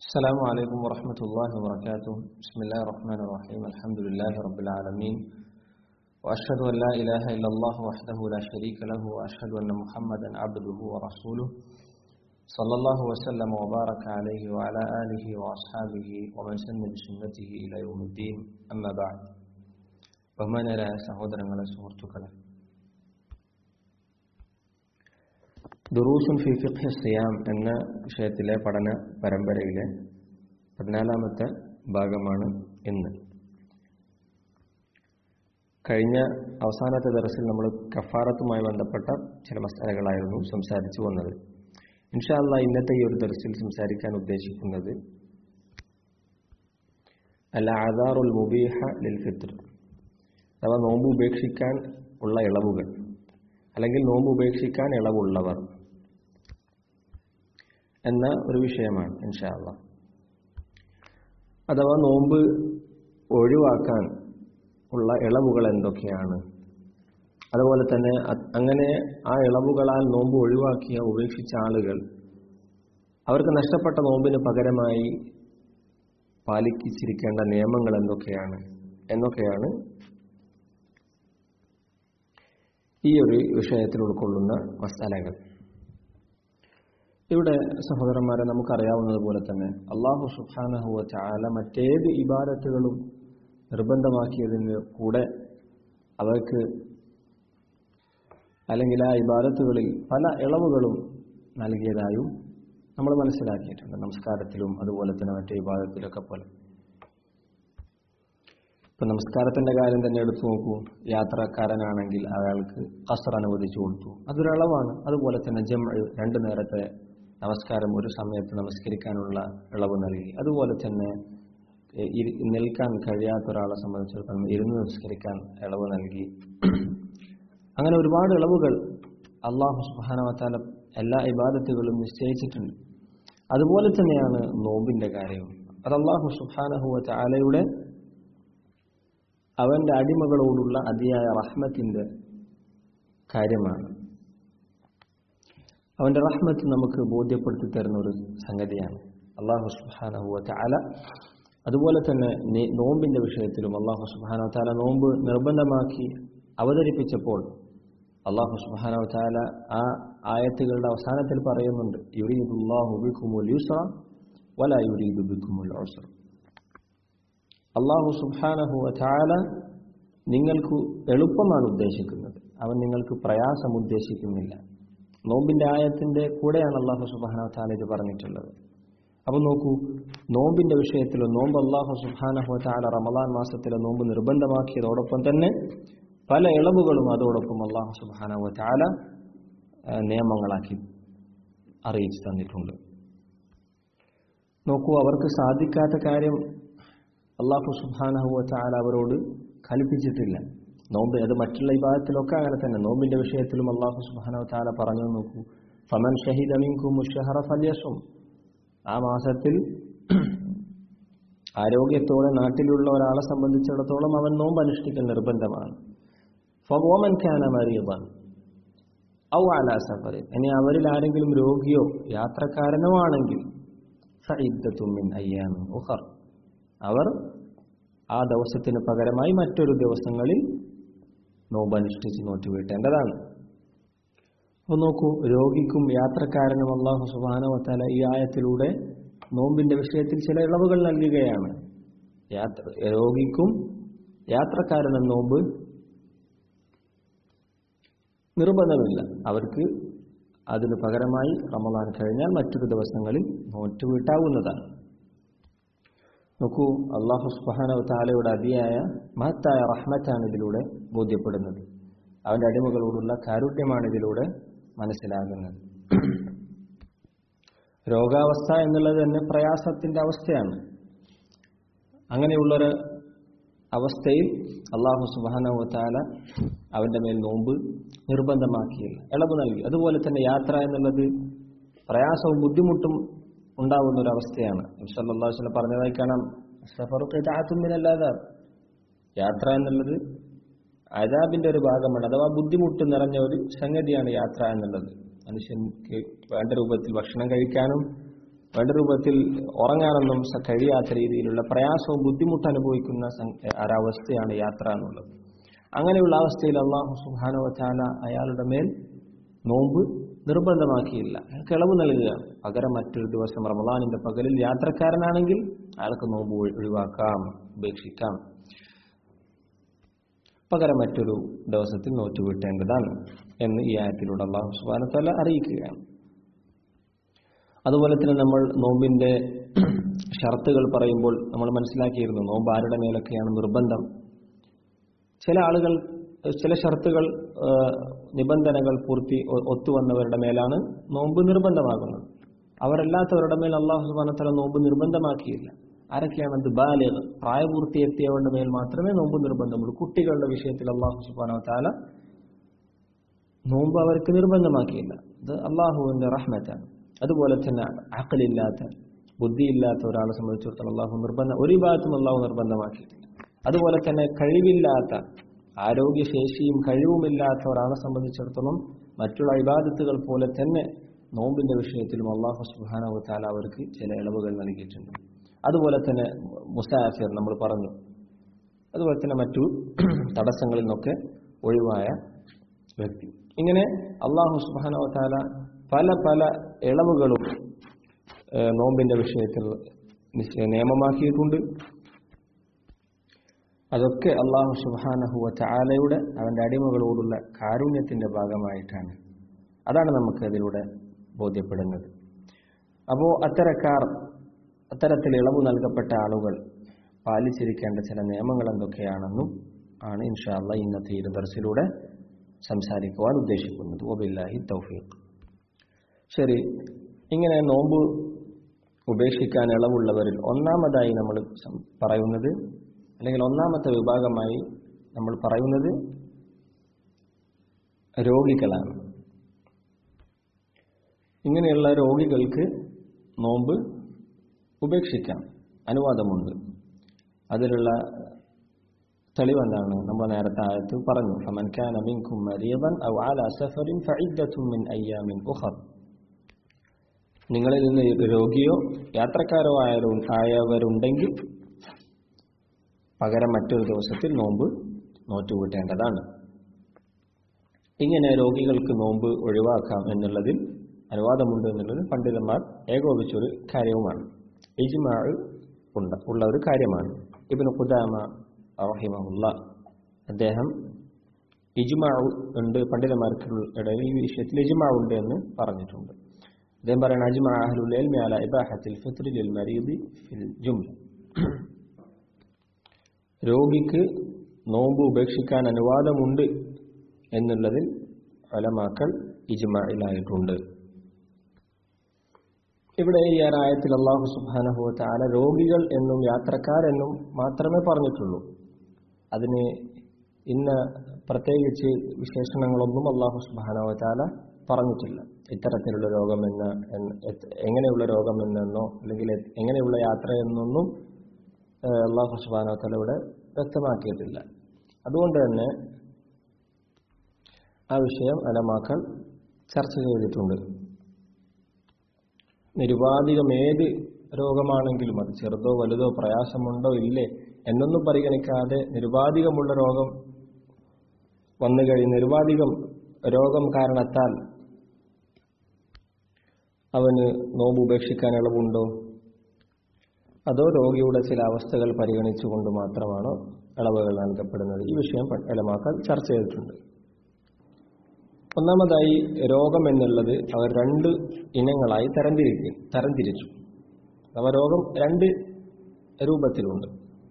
السلام عليكم ورحمة الله وبركاته بسم الله الرحمن الرحيم الحمد لله رب العالمين وأشهد أن لا إله إلا الله وحده لا شريك له وأشهد أن محمدا عبده ورسوله صلى الله وسلم وبارك عليه وعلى آله وأصحابه ومن سن بسنته إلى يوم الدين أما بعد ബഹുമാനരായ സഹോദരങ്ങളെ സുഹൃത്തുക്കളെ ദുറൂസുൻ ഫി ഫിഖ് സിയാം എന്ന വിഷയത്തിലെ പഠന പരമ്പരയിലെ പതിനാലാമത്തെ ഭാഗമാണ് ഇന്ന് കഴിഞ്ഞ അവസാനത്തെ ദർസിൽ നമ്മൾ കഫാറത്തുമായി ബന്ധപ്പെട്ട ചില മസാലകളായിരുന്നു സംസാരിച്ചു വന്നത് ഇൻഷാല്ല ഇന്നത്തെ ഈ ഒരു ദർസിൽ സംസാരിക്കാൻ ഉദ്ദേശിക്കുന്നത് അൽ ആദാറുൽ മുബീഹ ലിൽ ഫിത്ർ അഥവാ നോമ്പ് ഉപേക്ഷിക്കാൻ ഉള്ള ഇളവുകൾ അല്ലെങ്കിൽ നോമ്പ് ഉപേക്ഷിക്കാൻ ഇളവുള്ളവർ എന്ന ഒരു വിഷയമാണ് ഇൻഷാല്ല അഥവാ നോമ്പ് ഒഴിവാക്കാൻ ഉള്ള ഇളവുകൾ എന്തൊക്കെയാണ് അതുപോലെ തന്നെ അങ്ങനെ ആ ഇളവുകളാൽ നോമ്പ് ഒഴിവാക്കിയ ഉപേക്ഷിച്ച ആളുകൾ അവർക്ക് നഷ്ടപ്പെട്ട നോമ്പിന് പകരമായി പാലിച്ചിരിക്കേണ്ട നിയമങ്ങൾ എന്തൊക്കെയാണ് എന്നൊക്കെയാണ് ഈ ഒരു വിഷയത്തിൽ ഉൾക്കൊള്ളുന്ന മസാലകൾ ഇവിടെ സഹോദരന്മാരെ നമുക്കറിയാവുന്നതുപോലെ തന്നെ അള്ളാഹു സുഖാനഹുവ ചാല മറ്റേത് ഇബാദത്തുകളും നിർബന്ധമാക്കിയതിന് കൂടെ അവർക്ക് അല്ലെങ്കിൽ ആ ഇബാദത്തുകളിൽ പല ഇളവുകളും നൽകിയതായും നമ്മൾ മനസ്സിലാക്കിയിട്ടുണ്ട് നമസ്കാരത്തിലും അതുപോലെ തന്നെ മറ്റേ ഇബാദത്തിലൊക്കെ പോലെ ഇപ്പൊ നമസ്കാരത്തിന്റെ കാര്യം തന്നെ എടുത്തു നോക്കൂ യാത്രക്കാരനാണെങ്കിൽ അയാൾക്ക് കസർ അനുവദിച്ചു കൊടുത്തു അതൊരളവാണ് അതുപോലെ തന്നെ ജം രണ്ടു നേരത്തെ നമസ്കാരം ഒരു സമയത്ത് നമസ്കരിക്കാനുള്ള ഇളവ് നൽകി അതുപോലെ തന്നെ നിൽക്കാൻ കഴിയാത്ത ഒരാളെ സംബന്ധിച്ചിടത്തോളം ഇരുന്ന് നമസ്കരിക്കാൻ ഇളവ് നൽകി അങ്ങനെ ഒരുപാട് ഇളവുകൾ അള്ളാഹു സുബാനവത്താല എല്ലാ ഇബാദത്തുകളും നിശ്ചയിച്ചിട്ടുണ്ട് അതുപോലെ തന്നെയാണ് നോമ്പിന്റെ കാര്യവും അത് അള്ളാഹു സുബാനഹുവ ചാലയുടെ അവന്റെ അടിമകളോടുള്ള അതിയായ റഹ്മത്തിന്റെ കാര്യമാണ് അവന്റെ റഹ്മത്ത് നമുക്ക് ബോധ്യപ്പെടുത്തി തരുന്ന ഒരു സംഗതിയാണ് അള്ളാഹു സുബാനഹുവ ചാല അതുപോലെ തന്നെ നോമ്പിന്റെ വിഷയത്തിലും അള്ളാഹു സുബാന താല നോമ്പ് നിർബന്ധമാക്കി അവതരിപ്പിച്ചപ്പോൾ അള്ളാഹു സുബാന താല ആ ആയത്തുകളുടെ അവസാനത്തിൽ പറയുന്നുണ്ട് യുരീദുല്ലാഹു ബിക്കുമുൽ യുസ്ര വല യുരീദു ബിക്കുമുൽ ഉസ്ര അള്ളാഹു സുബാനഹു ചാല നിങ്ങൾക്ക് എളുപ്പമാണ് ഉദ്ദേശിക്കുന്നത് അവൻ നിങ്ങൾക്ക് പ്രയാസം ഉദ്ദേശിക്കുന്നില്ല നോമ്പിന്റെ ആയത്തിന്റെ കൂടെയാണ് അള്ളാഹു സുബാന ചാല ഇത് പറഞ്ഞിട്ടുള്ളത് അപ്പൊ നോക്കൂ നോമ്പിന്റെ വിഷയത്തിൽ നോമ്പ് അള്ളാഹു സുബാനഹു ചാല റമദാൻ മാസത്തിലെ നോമ്പ് നിർബന്ധമാക്കിയതോടൊപ്പം തന്നെ പല ഇളവുകളും അതോടൊപ്പം അള്ളാഹു സുബാനഹു ചാല നിയമങ്ങളാക്കി അറിയിച്ചു തന്നിട്ടുണ്ട് നോക്കൂ അവർക്ക് സാധിക്കാത്ത കാര്യം അള്ളാഹു സുബാനഹുവ ചാല അവരോട് കൽപ്പിച്ചിട്ടില്ല നോമ്പ് അത് മറ്റുള്ള വിഭാഗത്തിലൊക്കെ അങ്ങനെ തന്നെ നോമ്പിന്റെ വിഷയത്തിലും അള്ളാഹു സുബാനഹു ചാല പറഞ്ഞു നോക്കൂ ഫമൻ ഷഹീദ് അമീൻകും മുഷഹറ ഫല്യസും ആ മാസത്തിൽ ആരോഗ്യത്തോടെ നാട്ടിലുള്ള ഒരാളെ സംബന്ധിച്ചിടത്തോളം അവൻ നോമ്പ് അനുഷ്ഠിക്കൽ നിർബന്ധമാണ് ഫവോമൻ ഖാന മറിയബൻ ഔ അല സഫറിൻ ഇനി അവരിൽ ആരെങ്കിലും രോഗിയോ യാത്രക്കാരനോ ആണെങ്കിൽ ഫഇദ്ദത്തുമിൻ അയ്യാമിൻ ഉഖർ അവർ ആ ദിവസത്തിന് പകരമായി മറ്റൊരു ദിവസങ്ങളിൽ നോമ്പ് അനുഷ്ഠിച്ച് നോറ്റ് വീട്ടേണ്ടതാണ് അപ്പോൾ നോക്കൂ രോഗിക്കും യാത്രക്കാരനും അള്ളാഹു സുബാനവത്തല ഈ ആയത്തിലൂടെ നോമ്പിന്റെ വിഷയത്തിൽ ചില ഇളവുകൾ നൽകുകയാണ് യാത്ര രോഗിക്കും യാത്രക്കാരനും നോമ്പ് നിർബന്ധമില്ല അവർക്ക് അതിന് പകരമായി റമദാൻ കഴിഞ്ഞാൽ മറ്റൊരു ദിവസങ്ങളിൽ നോറ്റ് വീട്ടാവുന്നതാണ് നോക്കൂ അള്ളാഹു സുബാന താലയുടെ അതിയായ മഹത്തായ റഹ്മത്താണ് ഇതിലൂടെ ബോധ്യപ്പെടുന്നത് അവന്റെ അടിമകളോടുള്ള കാരുണ്യമാണ് ഇതിലൂടെ മനസ്സിലാകുന്നത് രോഗാവസ്ഥ എന്നുള്ളത് തന്നെ പ്രയാസത്തിന്റെ അവസ്ഥയാണ് അങ്ങനെയുള്ളൊരു അവസ്ഥയിൽ അള്ളാഹു സുബാനവ താല അവന്റെ മേൽ നോമ്പ് നിർബന്ധമാക്കിയില്ല ഇളവ് നൽകി അതുപോലെ തന്നെ യാത്ര എന്നുള്ളത് പ്രയാസവും ബുദ്ധിമുട്ടും ഉണ്ടാവുന്ന ഒരു അവസ്ഥയാണ് ഇൻഷല്ലാസ്ലം പറഞ്ഞതായി കാണാം സഫറുഖാത്തുമ്മിനല്ലാതെ യാത്ര എന്നുള്ളത് അതാബിന്റെ ഒരു ഭാഗമാണ് അഥവാ ബുദ്ധിമുട്ട് നിറഞ്ഞ ഒരു സംഗതിയാണ് യാത്ര എന്നുള്ളത് മനുഷ്യൻക്ക് വേണ്ട രൂപത്തിൽ ഭക്ഷണം കഴിക്കാനും വേണ്ട രൂപത്തിൽ ഉറങ്ങാനൊന്നും സ- കഴിയാത്ത രീതിയിലുള്ള പ്രയാസവും ബുദ്ധിമുട്ട് അനുഭവിക്കുന്ന സം- ഒരവസ്ഥയാണ് യാത്ര എന്നുള്ളത് അങ്ങനെയുള്ള അവസ്ഥയിൽ അള്ളാഹു സുബാനോ ചാല അയാളുടെ മേൽ നോമ്പ് നിർബന്ധമാക്കിയില്ല അയാൾക്ക് ഇളവ് നൽകുകയാണ് പകരം മറ്റൊരു ദിവസം റമദാനിന്റെ പകലിൽ യാത്രക്കാരനാണെങ്കിൽ അയാൾക്ക് നോമ്പ് ഒഴി- ഒഴിവാക്കാം ഉപേക്ഷിക്കാം പകരം മറ്റൊരു ദിവസത്തിൽ നോറ്റുവിട്ടേണ്ടതാണ് എന്ന് ഈ ആയത്തിലൂടെ അള്ളാഹു സുബാനത്തല അറിയിക്കുകയാണ് അതുപോലെ തന്നെ നമ്മൾ നോമ്പിന്റെ ഷർത്തുകൾ പറയുമ്പോൾ നമ്മൾ മനസ്സിലാക്കിയിരുന്നു നോമ്പ് ആരുടെ മേലൊക്കെയാണ് നിർബന്ധം ചില ആളുകൾ ചില ഷർത്തുകൾ ആ, നിബന്ധനകൾ പൂർത്തി ഒ- ഒത്തുവന്നവരുടെ മേലാണ് നോമ്പ് നിർബന്ധമാകുന്നത് അവരല്ലാത്തവരുടെ മേൽ അള്ളാഹു സുബാനത്തല നോമ്പ് നിർബന്ധമാക്കിയില്ല ആരൊക്കെയാണ് അത് ബാലിഗ് പ്രായപൂർത്തി എത്തിയവരുടെ മേൽ മാത്രമേ നോമ്പ് നിർബന്ധമുള്ളൂ കുട്ടികളുടെ വിഷയത്തിൽ അള്ളാഹു സുബാനോ താല നോമ്പ് അവർക്ക് നിർബന്ധമാക്കിയില്ല ഇത് അള്ളാഹുവിന്റെ റഹ്മത്താണ് അതുപോലെ തന്നെ അക്കലില്ലാത്ത ബുദ്ധിയില്ലാത്ത ഒരാളെ സംബന്ധിച്ചിടത്തോളം അള്ളാഹു നിർബന്ധം ഒരു ഭാഗത്തും അള്ളാഹു നിർബന്ധമാക്കിയിട്ടില്ല അതുപോലെ തന്നെ കഴിവില്ലാത്ത ആരോഗ്യശേഷിയും കഴിവുമില്ലാത്ത ഒരാളെ സംബന്ധിച്ചിടത്തോളം മറ്റുള്ള ഇബാദത്തുകൾ പോലെ തന്നെ നോമ്പിന്റെ വിഷയത്തിലും അള്ളാഹു സുബാനു താല അവർക്ക് ചില ഇളവുകൾ നൽകിയിട്ടുണ്ട് അതുപോലെ തന്നെ മുസാഫിർ നമ്മൾ പറഞ്ഞു അതുപോലെ തന്നെ മറ്റു തടസ്സങ്ങളിൽ നിന്നൊക്കെ ഒഴിവായ വ്യക്തി ഇങ്ങനെ അള്ളാഹു സുബാനോ താല പല പല ഇളവുകളും ഏഹ്, നോമ്പിന്റെ വിഷയത്തിൽ നിശ്ചയ നിയമമാക്കിയിട്ടുണ്ട് അതൊക്കെ അള്ളാഹു സുബാനഹുവ ചാലയുടെ അവന്റെ അടിമകളോടുള്ള കാരുണ്യത്തിന്റെ ഭാഗമായിട്ടാണ് അതാണ് നമുക്ക് അതിലൂടെ ബോധ്യപ്പെടുന്നത് അപ്പോൾ അത്തരക്കാർ അത്തരത്തിൽ ഇളവ് നൽകപ്പെട്ട ആളുകൾ പാലിച്ചിരിക്കേണ്ട ചില നിയമങ്ങൾ എന്തൊക്കെയാണെന്നും ആണ് ഇൻഷാല്ല ഇന്നത്തെ ഈ ദർസിലൂടെ സംസാരിക്കുവാൻ ഉദ്ദേശിക്കുന്നത് ഒബില്ലാഹി തൗഫീഖ് ശരി ഇങ്ങനെ നോമ്പ് ഉപേക്ഷിക്കാൻ ഇളവുള്ളവരിൽ ഒന്നാമതായി നമ്മൾ സം- പറയുന്നത് അല്ലെങ്കിൽ ഒന്നാമത്തെ വിഭാഗമായി നമ്മൾ പറയുന്നത് രോഗികളാണ് ഇങ്ങനെയുള്ള രോഗികൾക്ക് നോമ്പ് ഉപേക്ഷിക്കാം അനുവാദമുണ്ട് അതിലുള്ള തെളിവെന്താണ് നമ്മൾ നേരത്തെ ആയത്ത് പറഞ്ഞു ഫമൻ കാന മിൻകും മരീദൻ ഔ അലാ സഫറിൻ ഫഇദ്ദത്തും മിൻ അയ്യാമിൻ ഉഖർ നിങ്ങളിൽ നിന്ന് രോഗിയോ യാത്രക്കാരോ ആയാലും ആയവരുണ്ടെങ്കിൽ പകരം മറ്റൊരു ദിവസത്തിൽ നോമ്പ് നോറ്റുകൂട്ടേണ്ടതാണ് ഇങ്ങനെ രോഗികൾക്ക് നോമ്പ് ഒഴിവാക്കാം എന്നുള്ളതിൽ അനുവാദമുണ്ട് എന്നുള്ളത് പണ്ഡിതന്മാർ ഏകോപിച്ചൊരു കാര്യവുമാണ് ഇജ്മാ ഉണ്ട് ഉള്ള ഒരു കാര്യമാണ് ഇബിന് ഖുദാമ റഹിമഹുല്ല അദ്ദേഹം ഇജ്മാ ഉണ്ട് പണ്ഡിതന്മാർക്ക് ഇടയിൽ ഈ വിഷയത്തിൽ ഇജ്മാ ഉണ്ട് എന്ന് പറഞ്ഞിട്ടുണ്ട് അദ്ദേഹം പറയുന്നത് അജ്മ അഹ്ലുൽ ഇൽമി അല ഇബാഹത്തിൽ ഫിത്രി ലിൽ മരീദി ഫിൽ ജുംല രോഗിക്ക് നോമ്പ് ഉപേക്ഷിക്കാൻ അനുവാദമുണ്ട് എന്നുള്ളതിൽ ഫലമാക്കൽ ഇജ്മായിലായിട്ടുണ്ട് ഇവിടെ ഈ ആയത്തിൽ അള്ളാഹു സുബാനഹു താല രോഗികൾ എന്നും യാത്രക്കാരെന്നും മാത്രമേ പറഞ്ഞിട്ടുള്ളൂ അതിന് ഇന്ന പ്രത്യേകിച്ച് വിശേഷണങ്ങളൊന്നും അള്ളാഹു സുബാനഹു താല പറഞ്ഞിട്ടില്ല ഇത്തരത്തിലുള്ള രോഗമെന്ന് എന്ന് എത്ത്- എങ്ങനെയുള്ള രോഗമെന്നോ അല്ലെങ്കിൽ എ- എങ്ങനെയുള്ള യാത്ര എന്നൊന്നും ഏഹ്, അള്ളാഹു സുബാനഹു താല ഇവിടെ വ്യക്തമാക്കിയിട്ടില്ല അതുകൊണ്ട് തന്നെ ആ വിഷയം അലമാക്കൾ ചർച്ച ചെയ്തിട്ടുണ്ട് നിരുപാധികം ഏത് രോഗമാണെങ്കിലും അത് ചെറുതോ വലുതോ പ്രയാസമുണ്ടോ ഇല്ലേ എന്നൊന്നും പരിഗണിക്കാതെ നിരുപാധികമുള്ള രോഗം വന്നു കഴിഞ്ഞ് നിരുപാധികം രോഗം കാരണത്താൽ അവന് നോമ്പ് ഉപേക്ഷിക്കാൻ ഇളവുണ്ടോ അതോ രോഗിയുടെ ചില അവസ്ഥകൾ പരിഗണിച്ചുകൊണ്ട് മാത്രമാണോ ഇളവുകൾ നൽകപ്പെടുന്നത് ഈ വിഷയം ഇളമാക്കാൻ ചർച്ച ചെയ്തിട്ടുണ്ട് ഒന്നാമതായി രോഗം എന്നുള്ളത് അവർ രണ്ട് ഇനങ്ങളായി തരംതിരിക്കും തരംതിരിച്ചു അവ രോഗം രണ്ട് രൂപത്തിലുണ്ട്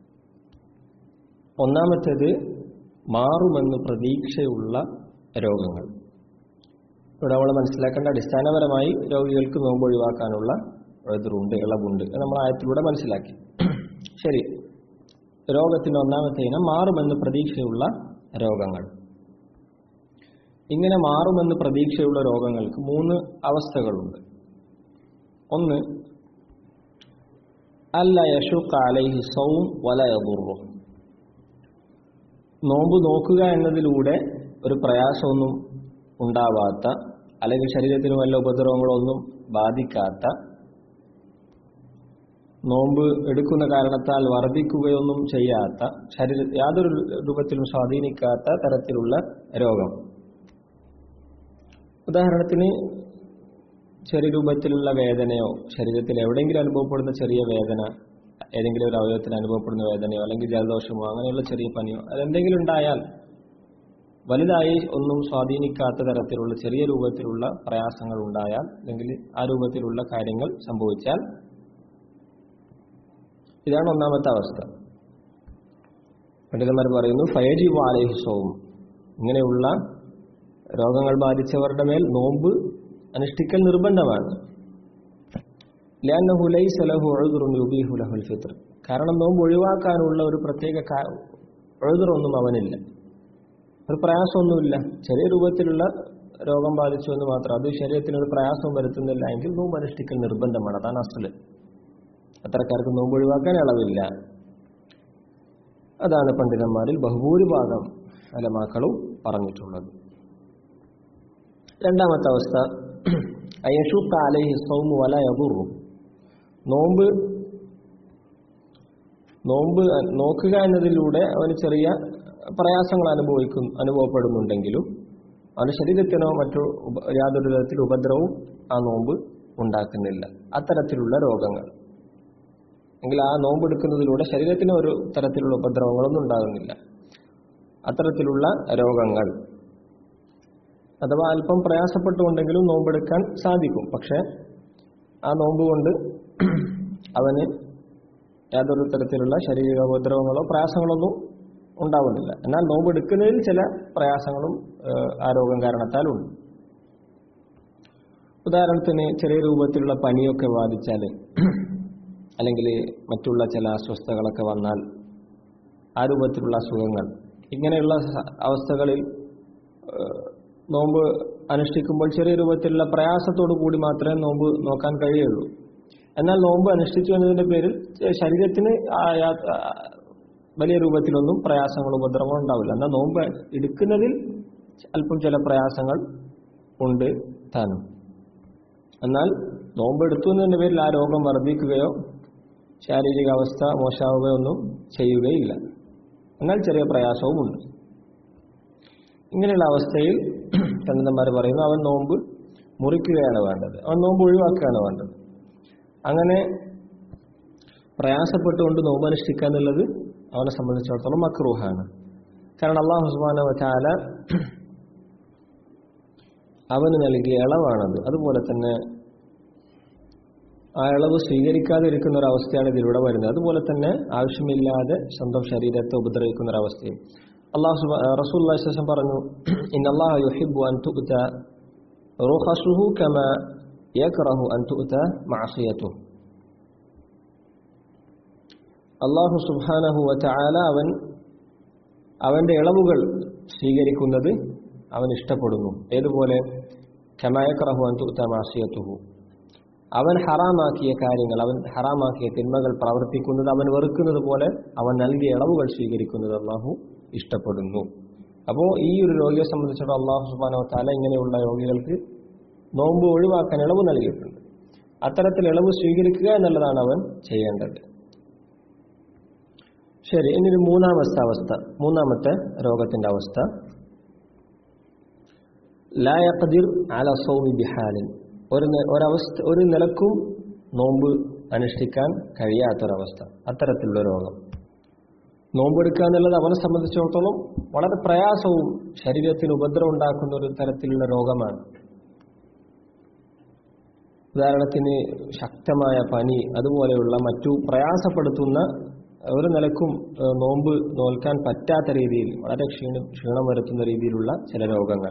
ഒന്നാമത്തേത് മാറുമെന്ന് പ്രതീക്ഷയുള്ള രോഗങ്ങൾ ഇവിടെ നമ്മൾ മനസ്സിലാക്കേണ്ട അടിസ്ഥാനപരമായി രോഗികൾക്ക് നോമ്പ് ഒഴിവാക്കാനുള്ള എതിറുണ്ട് ഇളവുണ്ട് എന്ന് നമ്മൾ ആയത്തിലൂടെ മനസ്സിലാക്കി ശരി രോഗത്തിന്റെ ഒന്നാമത്തെ ഇനം മാറുമെന്ന് പ്രതീക്ഷയുള്ള രോഗങ്ങൾ ഇങ്ങനെ മാറുമെന്ന് പ്രതീക്ഷയുള്ള രോഗങ്ങൾക്ക് മൂന്ന് അവസ്ഥകളുണ്ട് ഒന്ന് അല്ല യഷുഖ അലൈഹി സൗം വല യദുറു നോമ്പ് നോക്കുക എന്നതിലൂടെ ഒരു പ്രയാസമൊന്നും ഉണ്ടാവാത്ത അല്ലെങ്കിൽ ശരീരത്തിന് വല്ല ഉപദ്രവങ്ങളൊന്നും ബാധിക്കാത്ത നോമ്പ് എടുക്കുന്ന കാരണത്താൽ വർദ്ധിക്കുകയൊന്നും ചെയ്യാത്ത ശരീര യാതൊരു രൂപത്തിലും സ്വാധീനിക്കാത്ത തരത്തിലുള്ള രോഗം ഉദാഹരണത്തിന് ചെറിയ രൂപത്തിലുള്ള വേദനയോ ശരീരത്തിൽ എവിടെയെങ്കിലും അനുഭവപ്പെടുന്ന ചെറിയ വേദന ഏതെങ്കിലും ഒരു അവയവത്തിൽ അനുഭവപ്പെടുന്ന വേദനയോ അല്ലെങ്കിൽ ജലദോഷമോ അങ്ങനെയുള്ള ചെറിയ പനിയോ അതെന്തെങ്കിലും ഉണ്ടായാൽ വലുതായി ഒന്നും സ്വാധീനിക്കാത്ത തരത്തിലുള്ള ചെറിയ രൂപത്തിലുള്ള പ്രയാസങ്ങൾ ഉണ്ടായാൽ അല്ലെങ്കിൽ ആ രൂപത്തിലുള്ള കാര്യങ്ങൾ സംഭവിച്ചാൽ ഇതാണ് ഒന്നാമത്തെ അവസ്ഥ പണ്ഡിതന്മാർ പറയുന്നു ഫയജി വാലേഹിസവും ഇങ്ങനെയുള്ള രോഗങ്ങൾ ബാധിച്ചവരുടെ മേൽ നോമ്പ് അനുഷ്ഠിക്കൽ നിർബന്ധമാണ് ലിഅന്നഹു ലൈസ ലഹു ഉദ്റുൻ യുബീഹു ലഹുൽ ഫിത്ർ കാരണം നോമ്പ് ഒഴിവാക്കാനുള്ള ഒരു പ്രത്യേക ഉഴുതറൊന്നും അവനില്ല ഒരു പ്രയാസമൊന്നുമില്ല ചെറിയ രൂപത്തിലുള്ള രോഗം ബാധിച്ചു എന്ന് മാത്രം അത് ശരീരത്തിന് ഒരു പ്രയാസവും വരുത്തുന്നില്ല എങ്കിൽ നോമ്പ് അനുഷ്ഠിക്കൽ നിർബന്ധമാണ് അതാണ് അസല് അത്തരക്കാർക്ക് നോമ്പ് ഒഴിവാക്കാൻ അളവില്ല അതാണ് പണ്ഡിതന്മാരിൽ ബഹുഭൂരിഭാഗം അലമാക്കളും പറഞ്ഞിട്ടുള്ളത് രണ്ടാമത്തെ അവസ്ഥ അയഷുക്ക അലൈഹി സൗമു വല യദുറു നോമ്പ് നോമ്പ് നോക്കുക എന്നതിലൂടെ അവന് ചെറിയ പ്രയാസങ്ങൾ അനുഭവിക്കും അനുഭവപ്പെടുന്നുണ്ടെങ്കിലും അവന്റെ ശരീരത്തിനോ മറ്റു യാതൊരു തരത്തിൽ ഉപദ്രവവും ആ നോമ്പ് ഉണ്ടാക്കുന്നില്ല അത്തരത്തിലുള്ള രോഗങ്ങൾ എങ്കിൽ ആ നോമ്പ് എടുക്കുന്നതിലൂടെ ശരീരത്തിന് ഒരു തരത്തിലുള്ള ഉപദ്രവങ്ങളൊന്നും ഉണ്ടാകുന്നില്ല അത്തരത്തിലുള്ള രോഗങ്ങൾ അഥവാ അല്പം പ്രയാസപ്പെട്ടുകൊണ്ടെങ്കിലും നോമ്പെടുക്കാൻ സാധിക്കും പക്ഷെ ആ നോമ്പ് കൊണ്ട് അവന് യാതൊരു തരത്തിലുള്ള ശാരീരിക ഉപദ്രവങ്ങളോ പ്രയാസങ്ങളൊന്നും ഉണ്ടാവുന്നില്ല എന്നാൽ നോമ്പ് എടുക്കുന്നതിൽ ചില പ്രയാസങ്ങളും ആ രോഗം കാരണത്താൽ ഉണ്ട് ഉദാഹരണത്തിന് ചെറിയ രൂപത്തിലുള്ള പനിയൊക്കെ ബാധിച്ചാൽ അല്ലെങ്കിൽ മറ്റുള്ള ചില അസ്വസ്ഥതകളൊക്കെ വന്നാൽ ആ രൂപത്തിലുള്ള അസുഖങ്ങൾ ഇങ്ങനെയുള്ള അവസ്ഥകളിൽ നോമ്പ് അനുഷ്ഠിക്കുമ്പോൾ ചെറിയ രൂപത്തിലുള്ള പ്രയാസത്തോടു കൂടി മാത്രമേ നോമ്പ് നോക്കാൻ കഴിയുള്ളൂ എന്നാൽ നോമ്പ് അനുഷ്ഠിച്ചു എന്നതിന്റെ പേരിൽ ശരീരത്തിന് വലിയ രൂപത്തിലൊന്നും പ്രയാസങ്ങൾ ഉപദ്രവങ്ങൾ ഉണ്ടാവില്ല എന്നാൽ നോമ്പ് എടുക്കുന്നതിൽ അല്പം ചില പ്രയാസങ്ങൾ ഉണ്ട് താനും എന്നാൽ നോമ്പ് എടുത്തു എന്നതിന്റെ പേരിൽ ആ രോഗം വർദ്ധിക്കുകയോ ശാരീരിക അവസ്ഥ മോശമാവുകയോ ഒന്നും ചെയ്യുകയില്ല എന്നാൽ ചെറിയ പ്രയാസവുമുണ്ട് ഇങ്ങനെയുള്ള അവസ്ഥയിൽ പണ്ഡിതന്മാർ പറയുന്നു അവൻ നോമ്പ് മുറിക്കുകയാണ് വേണ്ടത് അവൻ നോമ്പ് ഒഴിവാക്കുകയാണ് വേണ്ടത് അങ്ങനെ പ്രയാസപ്പെട്ടുകൊണ്ട് നോമ്പ് അനുഷ്ഠിക്കുക എന്നുള്ളത് അവനെ സംബന്ധിച്ചിടത്തോളം മക്രൂഹാണ് കാരണം അള്ളാഹു ഹുസ്മാന ചാല അവന് നൽകിയ ഇളവാണത് അതുപോലെ തന്നെ ആ ഇളവ് സ്വീകരിക്കാതിരിക്കുന്ന ഒരു അവസ്ഥയാണ് ഇതിലൂടെ വരുന്നത് അതുപോലെ തന്നെ ആവശ്യമില്ലാതെ സ്വന്തം ശരീരത്തെ ഉപദ്രവിക്കുന്ന ഒരു അവസ്ഥയും അള്ളാഹു റസൂൽ അള്ളാഹിസം പറഞ്ഞു ഇന്നല്ലാഹു യുഹിബ്ബു അൻ തുഅത റുഖസുഹു കമാ യക്റഹു അൻ തുഅത മഅസിയതുഹു അള്ളാഹു സുബ്ഹാനഹു വതആല അവൻ അവന്റെ ഇളവുകൾ സ്വീകരിക്കുന്നത് അവൻ ഇഷ്ടപ്പെടുന്നു ഏതുപോലെ കമാ യക്റഹു അൻ തുഅത മഅസിയതുഹു അവൻ ഹറാമാക്കിയ കാര്യങ്ങൾ അവൻ ഹറാമാക്കിയ തിന്മകൾ പ്രവർത്തിക്കുന്നത് അവൻ വെറുക്കുന്നത് പോലെ അവൻ നൽകിയ ഇളവുകൾ സ്വീകരിക്കുന്നത് അള്ളാഹു ഇഷ്ടപ്പെടുന്നു അപ്പോൾ ഈ ഒരു രോഗിയെ സംബന്ധിച്ചിടത്തോളം അള്ളാഹു സുബാനോ താല ഇങ്ങനെയുള്ള രോഗികൾക്ക് നോമ്പ് ഒഴിവാക്കാൻ ഇളവ് നൽകിയിട്ടുണ്ട് അത്തരത്തിൽ ഇളവ് സ്വീകരിക്കുക എന്നുള്ളതാണ് അവൻ ചെയ്യേണ്ടത് ശരി ഇനി ഒരു മൂന്നാമത്തെ അവസ്ഥ മൂന്നാമത്തെ രോഗത്തിന്റെ അവസ്ഥ ലായഖദിർ അല സൗമി ബിഹാലിൻ ഒരു ഒരവസ്ഥ ഒരു നിലക്കും നോമ്പ് അനുഷ്ഠിക്കാൻ കഴിയാത്തൊരവസ്ഥ അത്തരത്തിലുള്ള രോഗം നോമ്പെടുക്കുക എന്നുള്ളത് അവനെ സംബന്ധിച്ചിടത്തോളം വളരെ പ്രയാസവും ശരീരത്തിന് ഉപദ്രവം ഉണ്ടാക്കുന്ന ഒരു തരത്തിലുള്ള രോഗമാണ് ഉദാഹരണത്തിന് ശക്തമായ പനി അതുപോലെയുള്ള മറ്റു പ്രയാസപ്പെടുത്തുന്ന ഒരു നിലക്കും നോമ്പ് നോൽക്കാൻ പറ്റാത്ത രീതിയിൽ വളരെ ക്ഷീണം ക്ഷീണം വരുത്തുന്ന രീതിയിലുള്ള ചില രോഗങ്ങൾ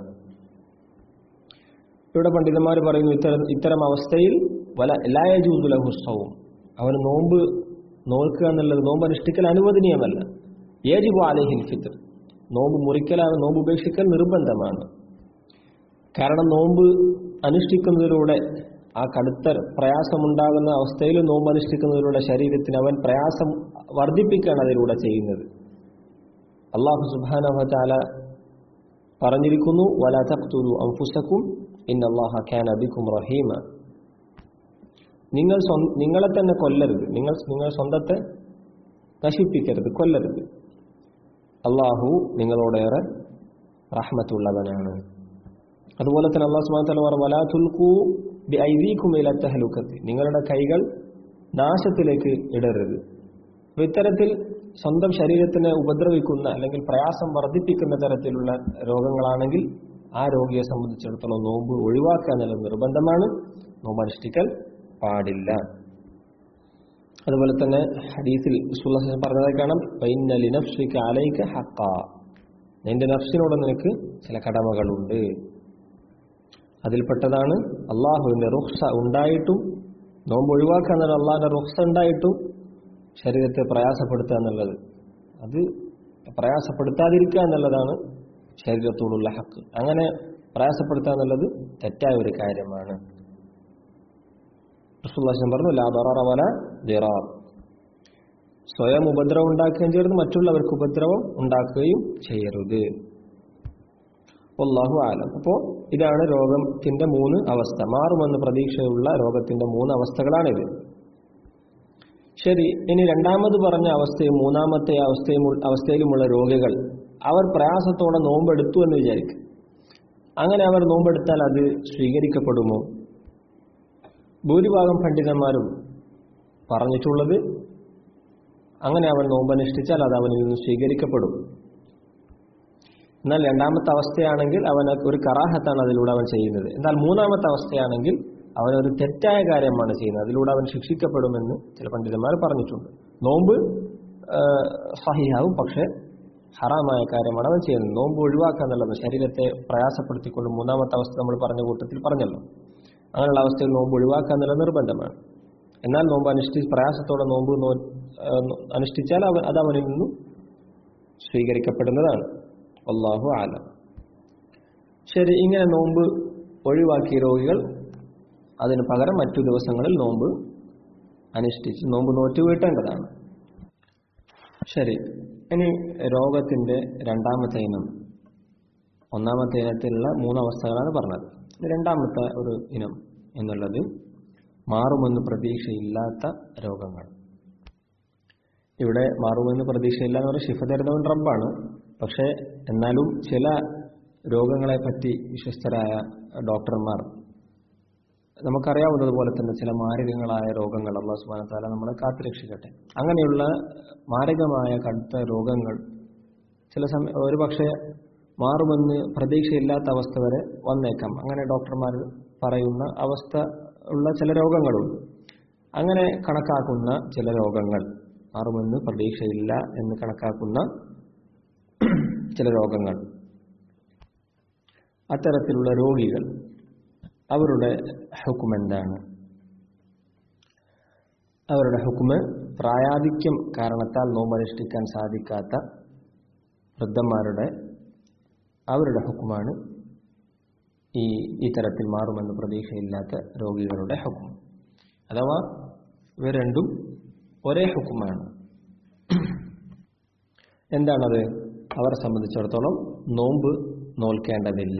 ഇവിടെ പണ്ഡിതന്മാർ പറയുന്നു ഇത്തരം ഇത്തരം അവസ്ഥയിൽ വല ലായജൂതുലഹുസ്സവും അവന് നോമ്പ് നോൽക്കുക എന്നുള്ളത് നോമ്പ് അനുഷ്ഠിക്കൽ അനുവദനീയമല്ല ഏജിബു അലഹിൽ ഫിത്ർ നോമ്പ് മുറിക്കലാണ് നോമ്പ് ഉപേക്ഷിക്കൽ നിർബന്ധമാണ് കാരണം നോമ്പ് അനുഷ്ഠിക്കുന്നതിലൂടെ ആ കടുത്ത പ്രയാസമുണ്ടാകുന്ന അവസ്ഥയിൽ നോമ്പ് അനുഷ്ഠിക്കുന്നതിലൂടെ ശരീരത്തിന് അവൻ പ്രയാസം വർദ്ധിപ്പിക്കുകയാണ് അതിലൂടെ ചെയ്യുന്നത് അള്ളാഹു സുബാനഹല പറഞ്ഞിരിക്കുന്നു വല തഖ്തുലു അൻഫുസക്കും ഇന്നല്ലാഹ കാന ബിക്കും റഹീമ നിങ്ങൾ സ്വ- നിങ്ങളെ തന്നെ കൊല്ലരുത് നിങ്ങൾ നിങ്ങൾ സ്വന്തത്തെ നശിപ്പിക്കരുത് കൊല്ലരുത് അള്ളാഹു നിങ്ങളോടേറെ റഹ്മത്തുള്ളവനാണ് അതുപോലെ തന്നെ അള്ളാഹു സുബ്ഹാനഹു വ തആല പറഞ്ഞു വലാ തുൽഖൂ ബിഐദീകും ഇലാ തഹ്ലുകത്തി നിങ്ങളുടെ കൈകൾ നാശത്തിലേക്ക് ഇടരുത് അപ്പൊ ഇത്തരത്തിൽ സ്വന്തം ശരീരത്തിനെ ഉപദ്രവിക്കുന്ന അല്ലെങ്കിൽ പ്രയാസം വർദ്ധിപ്പിക്കുന്ന തരത്തിലുള്ള രോഗങ്ങളാണെങ്കിൽ ആ രോഗിയെ സംബന്ധിച്ചിടത്തോളം നോമ്പ് ഒഴിവാക്കുക എന്നുള്ളത് നിർബന്ധമാണ് നോമ്പ് അനുഷ്ഠിക്കൽ പാടില്ല അതുപോലെ തന്നെ ഹദീസിൽ റസൂലുള്ളാഹി സ്വല്ലല്ലാഹു അലൈഹി വസല്ലം പറഞ്ഞതായി കാണാം "ഫഇന്ന ലിനഫ്സിക അലൈക ഹഖ നിന്റെ നഫ്സിനോട് നിനക്ക് ചില കടമകളുണ്ട് അതിൽപ്പെട്ടതാണ് അള്ളാഹുവിന്റെ റുഹ്സ ഉണ്ടായിട്ടും നോമ്പ് ഒഴിവാക്കുക എന്നുള്ള അള്ളാഹിന്റെ റുഹ്സ ഉണ്ടായിട്ടും ശരീരത്തെ പ്രയാസപ്പെടുത്തുക എന്നുള്ളത് അത് പ്രയാസപ്പെടുത്താതിരിക്കുക എന്നുള്ളതാണ് ശരീരത്തോടുള്ള ഹക്ക് അങ്ങനെ പ്രയാസപ്പെടുത്തുക എന്നുള്ളത് തെറ്റായ ഒരു കാര്യമാണ് റസൂലുള്ളാഹി പറഞ്ഞു ലാ ദററ വല ദിറാർ സ്വയം ഉപദ്രവം ഉണ്ടാക്കുകയും ചെയ്യരുത് മറ്റുള്ളവർക്ക് ഉപദ്രവം ഉണ്ടാക്കുകയും ചെയ്യരുത് അള്ളാഹു ആലം അപ്പോ ഇതാണ് രോഗത്തിന്റെ മൂന്ന് അവസ്ഥ മാറുമെന്ന് പ്രതീക്ഷയുള്ള രോഗത്തിന്റെ മൂന്ന് അവസ്ഥകളാണിത് ശരി ഇനി രണ്ടാമത് പറഞ്ഞ അവസ്ഥയും മൂന്നാമത്തെ അവസ്ഥയും അവസ്ഥയിലുമുള്ള രോഗികൾ അവർ പ്രയാസത്തോടെ നോമ്പെടുത്തു എന്ന് വിചാരിക്കും അങ്ങനെ അവർ നോമ്പെടുത്താൽ അത് സ്വീകരിക്കപ്പെടുമോ ഭൂരിഭാഗം പണ്ഡിതന്മാരും പറഞ്ഞിട്ടുള്ളത് അങ്ങനെ അവൻ നോമ്പനുഷ്ഠിച്ചാൽ അത് അവനിൽ നിന്ന് സ്വീകരിക്കപ്പെടും എന്നാൽ രണ്ടാമത്തെ അവസ്ഥയാണെങ്കിൽ അവൻ ഒരു കറാഹത്താണ് അതിലൂടെ അവൻ ചെയ്യുന്നത് എന്നാൽ മൂന്നാമത്തെ അവസ്ഥയാണെങ്കിൽ അവൻ ഒരു തെറ്റായ കാര്യമാണ് ചെയ്യുന്നത് അതിലൂടെ അവൻ ശിക്ഷിക്കപ്പെടുമെന്ന് ചില പണ്ഡിതന്മാർ പറഞ്ഞിട്ടുണ്ട് നോമ്പ് ആ, സഹിയാവും പക്ഷെ ഹറാമായ കാര്യമാണ് അവൻ ചെയ്യുന്നത് നോമ്പ് ഒഴിവാക്കുക എന്നുള്ളത് ശരീരത്തെ പ്രയാസപ്പെടുത്തിക്കൊണ്ട് മൂന്നാമത്തെ അവസ്ഥ നമ്മൾ പറഞ്ഞ കൂട്ടത്തിൽ പറഞ്ഞല്ലോ അങ്ങനെയുള്ള അവസ്ഥയിൽ നോമ്പ് ഒഴിവാക്കുക എന്നുള്ളത് നിർബന്ധമാണ് എന്നാൽ നോമ്പ് അനുഷ്ഠി പ്രയാസത്തോടെ നോമ്പ് നോ ആ, അനുഷ്ഠിച്ചാൽ അവൻ അത് അവനിൽ നിന്നും സ്വീകരിക്കപ്പെടുന്നതാണ് അള്ളാഹു ആലം ശരി ഇങ്ങനെ നോമ്പ് ഒഴിവാക്കിയ രോഗികൾ അതിന് പകരം മറ്റു ദിവസങ്ങളിൽ നോമ്പ് അനുഷ്ഠിച്ച് നോമ്പ് നോറ്റ് വീട്ടേണ്ടതാണ് ശരി ഇനി രോഗത്തിന്റെ രണ്ടാമത്തെ ഇനം ഒന്നാമത്തെ ഇനത്തിലുള്ള മൂന്നവസ്ഥകളാണ് പറഞ്ഞത് ഇനി രണ്ടാമത്തെ ഒരു ഇനം എന്നുള്ളത് മാറുമെന്ന് പ്രതീക്ഷയില്ലാത്ത രോഗങ്ങൾ ഇവിടെ മാറുമെന്ന് പ്രതീക്ഷയില്ല എന്ന് പറഞ്ഞാൽ ശിഫ തരുന്നവൻ റബ്ബാണ് പക്ഷേ എന്നാലും ചില രോഗങ്ങളെ പറ്റി വിശ്വസ്തരായ ഡോക്ടർമാർ നമുക്കറിയാവുന്നതുപോലെ തന്നെ ചില മാരകങ്ങളായ രോഗങ്ങൾ അള്ളാഹു സുബ്ഹാനഹു വ തആല നമ്മളെ കാത്തുരക്ഷിക്കട്ടെ അങ്ങനെയുള്ള മാരകമായ കടുത്ത രോഗങ്ങൾ ചില സമയം ഒരു പക്ഷേ മാറുമെന്ന് പ്രതീക്ഷയില്ലാത്ത അവസ്ഥ വരെ വന്നേക്കാം അങ്ങനെ ഡോക്ടർമാർ പറയുന്ന അവസ്ഥ ഉള്ള ചില രോഗങ്ങളുണ്ട് അങ്ങനെ കണക്കാക്കുന്ന ചില രോഗങ്ങൾ മാറുമെന്ന് പ്രതീക്ഷയില്ല എന്ന് കണക്കാക്കുന്ന ചില രോഗങ്ങൾ അത്തരത്തിലുള്ള രോഗികൾ അവരുടെ ഹുക്കും എന്താണ് അവരുടെ ഹുക്കുമ് പ്രായാധിക്യം കാരണത്താൽ നോമ്പനുഷ്ഠിക്കാൻ സാധിക്കാത്ത വൃദ്ധന്മാരുടെ അവരുടെ ഹുക്കുമാണ് ഈ ഈ തരത്തിൽ മാറുമെന്ന് പ്രതീക്ഷയില്ലാത്ത രോഗികളുടെ ഹുക്കും അഥവാ ഇവ രണ്ടും ഒരേ ഹുക്കുമാണ് എന്താണത് അവരെ സംബന്ധിച്ചിടത്തോളം നോമ്പ് നോൽക്കേണ്ടതില്ല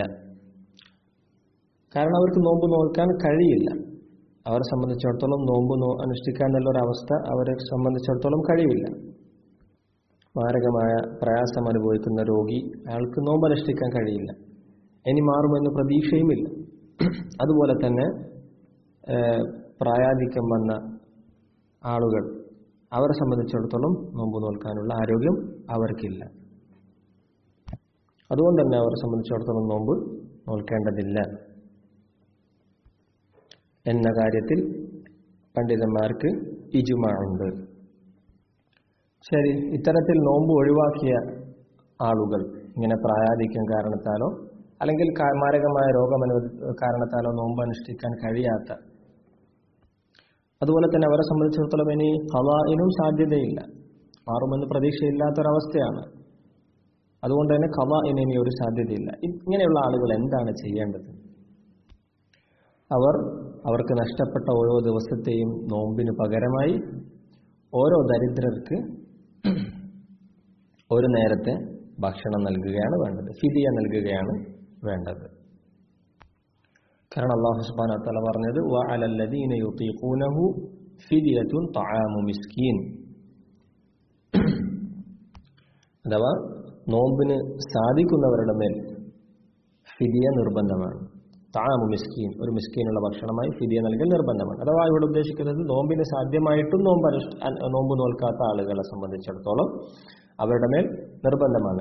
കാരണം അവർക്ക് നോമ്പ് നോൽക്കാൻ കഴിയില്ല അവരെ സംബന്ധിച്ചിടത്തോളം നോമ്പ് നോ അനുഷ്ഠിക്കാൻ എന്നുള്ളൊരവസ്ഥ അവരെ സംബന്ധിച്ചിടത്തോളം കഴിയില്ല മാരകമായ പ്രയാസം അനുഭവിക്കുന്ന രോഗി അയാൾക്ക് നോമ്പ് അനുഷ്ഠിക്കാൻ കഴിയില്ല ഇനി മാറുമെന്ന് പ്രതീക്ഷയുമില്ല അതുപോലെ തന്നെ ഏഹ്, പ്രായാധിക്യം വന്ന ആളുകൾ അവരെ സംബന്ധിച്ചിടത്തോളം നോമ്പ് നോൽക്കാനുള്ള ആരോഗ്യം അവർക്കില്ല അതുകൊണ്ട് തന്നെ അവരെ സംബന്ധിച്ചിടത്തോളം നോമ്പ് നോൽക്കേണ്ടതില്ല എന്ന കാര്യത്തിൽ പണ്ഡിതന്മാർക്ക് ഇജുമാണ്ട് ശരി ഇത്തരത്തിൽ നോമ്പ് ഒഴിവാക്കിയ ആളുകൾ ഇങ്ങനെ പ്രായാധിക്യം കാരണത്താലോ അല്ലെങ്കിൽ കാ- മാരകമായ രോഗമനു കാരണത്താലോ നോമ്പ് അനുഷ്ഠിക്കാൻ കഴിയാത്ത അതുപോലെ തന്നെ അവരെ സംബന്ധിച്ചിടത്തോളം ഇനി ഖലാഇനും സാധ്യതയില്ല മാറുമെന്ന് പ്രതീക്ഷയില്ലാത്തൊരവസ്ഥയാണ് അതുകൊണ്ട് തന്നെ ഖലാഇന് ഇനി ഒരു സാധ്യതയില്ല ഇങ്ങനെയുള്ള ആളുകൾ എന്താണ് ചെയ്യേണ്ടത് അവർ അവർക്ക് നഷ്ടപ്പെട്ട ഓരോ ദിവസത്തെയും നോമ്പിന് പകരമായി ഓരോ ദരിദ്രർക്ക് ഒരു നേരത്തെ ഭക്ഷണം നൽകുകയാണ് വേണ്ടത് ഫിദിയ നൽകുകയാണ് വേണ്ടത് കാരണം അള്ളാഹു സുബ്ഹാനഹു വതആല പറഞ്ഞത് വഅലല്ലദീന യുതീഖൂനഹു ഫിദിയത്തുൻ തആമു മിസ്കീൻ അഥവാ നോമ്പിന് സാധിക്കുന്നവരുടെ മേൽ ഫിദിയ നിർബന്ധമാണ് താമു മിസ്കീൻ ഒരു മിസ്കീനുള്ള ഭക്ഷണമായി ഫിദിയ നൽകൽ നിർബന്ധമാണ് അഥവാ ഇവിടെ ഉദ്ദേശിക്കുന്നത് നോമ്പിന് സാധ്യമായിട്ടും നോമ്പ് അനുഷ്ഠ അൻ- നോമ്പ് നോൽക്കാത്ത ആളുകളെ സംബന്ധിച്ചിടത്തോളം അവരുടെ മേൽ നിർബന്ധമാണ്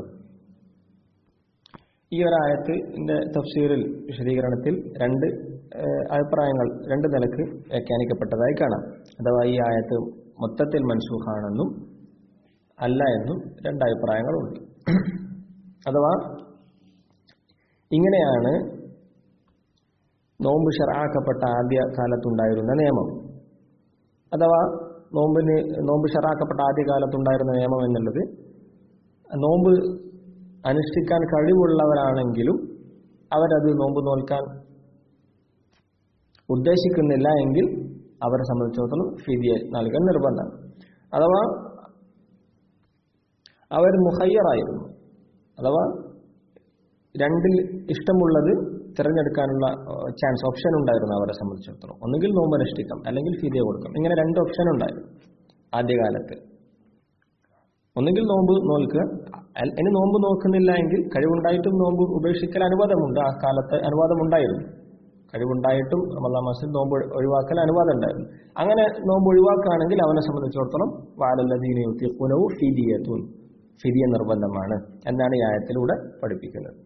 ഈ ഒരായത്തിന്റെ തഫ്സീറിൽ വിശദീകരണത്തിൽ രണ്ട് ഏഹ്, അഭിപ്രായങ്ങൾ രണ്ട് നിലക്ക് വ്യാഖ്യാനിക്കപ്പെട്ടതായി കാണാം അഥവാ ഈ ആയത്ത് മൊത്തത്തിൽ മൻസൂഖാണെന്നും അല്ല എന്നും രണ്ട് അഭിപ്രായങ്ങളുണ്ട് അഥവാ ഇങ്ങനെയാണ് നോമ്പ് ഷറാക്കപ്പെട്ട ആദ്യ കാലത്തുണ്ടായിരുന്ന നിയമം അഥവാ നോമ്പിന് നോമ്പ് ഷറാക്കപ്പെട്ട ആദ്യ കാലത്തുണ്ടായിരുന്ന നിയമം എന്നുള്ളത് നോമ്പ് അനുഷ്ഠിക്കാൻ കഴിവുള്ളവരാണെങ്കിലും അവരത് നോമ്പ് നോൽക്കാൻ ഉദ്ദേശിക്കുന്നില്ല എങ്കിൽ അവരെ സംബന്ധിച്ചിടത്തോളം ഫിദിയ നൽകാൻ നിർബന്ധമാണ് അഥവാ അവർ മുഹയ്യറായിരുന്നു അഥവാ രണ്ടിൽ ഇഷ്ടമുള്ളത് തിരഞ്ഞെടുക്കാനുള്ള ചാൻസ് ഓപ്ഷൻ ഉണ്ടായിരുന്നു അവരെ സംബന്ധിച്ചിടത്തോളം ഒന്നുകിൽ നോമ്പ് അനുഷ്ഠിക്കാം അല്ലെങ്കിൽ ഫിദിയ കൊടുക്കാം ഇങ്ങനെ രണ്ട് ഓപ്ഷൻ ഉണ്ടായിരുന്നു ആദ്യകാലത്ത് ഒന്നുകിൽ നോമ്പ് നോൽക്കുക അൽ- ഇനി നോമ്പ് നോക്കുന്നില്ല എങ്കിൽ കഴിവുണ്ടായിട്ടും നോമ്പ് ഉപേക്ഷിക്കൽ അനുവാദമുണ്ട് ആ കാലത്ത് അനുവാദമുണ്ടായിരുന്നു കഴിവുണ്ടായിട്ടും റമദാൻ മാസത്തിൽ നോമ്പ് ഒഴിവാക്കൽ അനുവാദം ഉണ്ടായിരുന്നു അങ്ങനെ നോമ്പ് ഒഴിവാക്കുകയാണെങ്കിൽ അവനെ സംബന്ധിച്ചിടത്തോളം വാലല്ലദീന യുത്തിഖൂനഹു ഫിദിയത്തുൻ ഫിദിയ നിർബന്ധമാണ് എന്നാണ് ഈ ആയത്തിലൂടെ പഠിപ്പിക്കുന്നത്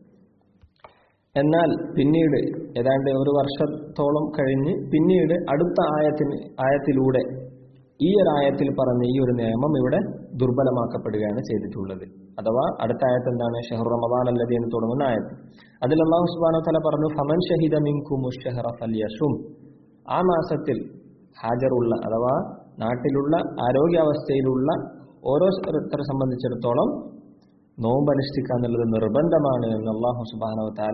എന്നാൽ പിന്നീട് ഏതാണ്ട് ഒരു വർഷത്തോളം കഴിഞ്ഞ് പിന്നീട് അടുത്ത ആയത്തിന് ആയത്തിലൂടെ ഈ ഒരു ആയത്തിൽ പറഞ്ഞ ഈ ഒരു നിയമം ഇവിടെ ദുർബലമാക്കപ്പെടുകയാണ് ചെയ്തിട്ടുള്ളത് അഥവാ അടുത്ത ആയത്ത് എന്താണ് ഷെഹർ റമദാൻ അല്ലതി എന്ന് തുടങ്ങുന്ന ആയത്ത് അതിൽ അള്ളാഹു സുബ്ഹാനഹു തല പറഞ്ഞു ഫമൻ ഷഹിദ മിൻകും ഷഹറ ഫല്യസും ആ മാസത്തിൽ ഹാജറുള്ള അഥവാ നാട്ടിലുള്ള ആരോഗ്യാവസ്ഥയിലുള്ള ഓരോരുത്തരെ സംബന്ധിച്ചിടത്തോളം നോമ്പ് അനുഷ്ഠിക്കുക എന്നുള്ളത് നിർബന്ധമാണ് എന്ന് അള്ളാഹു സുബാനവ താല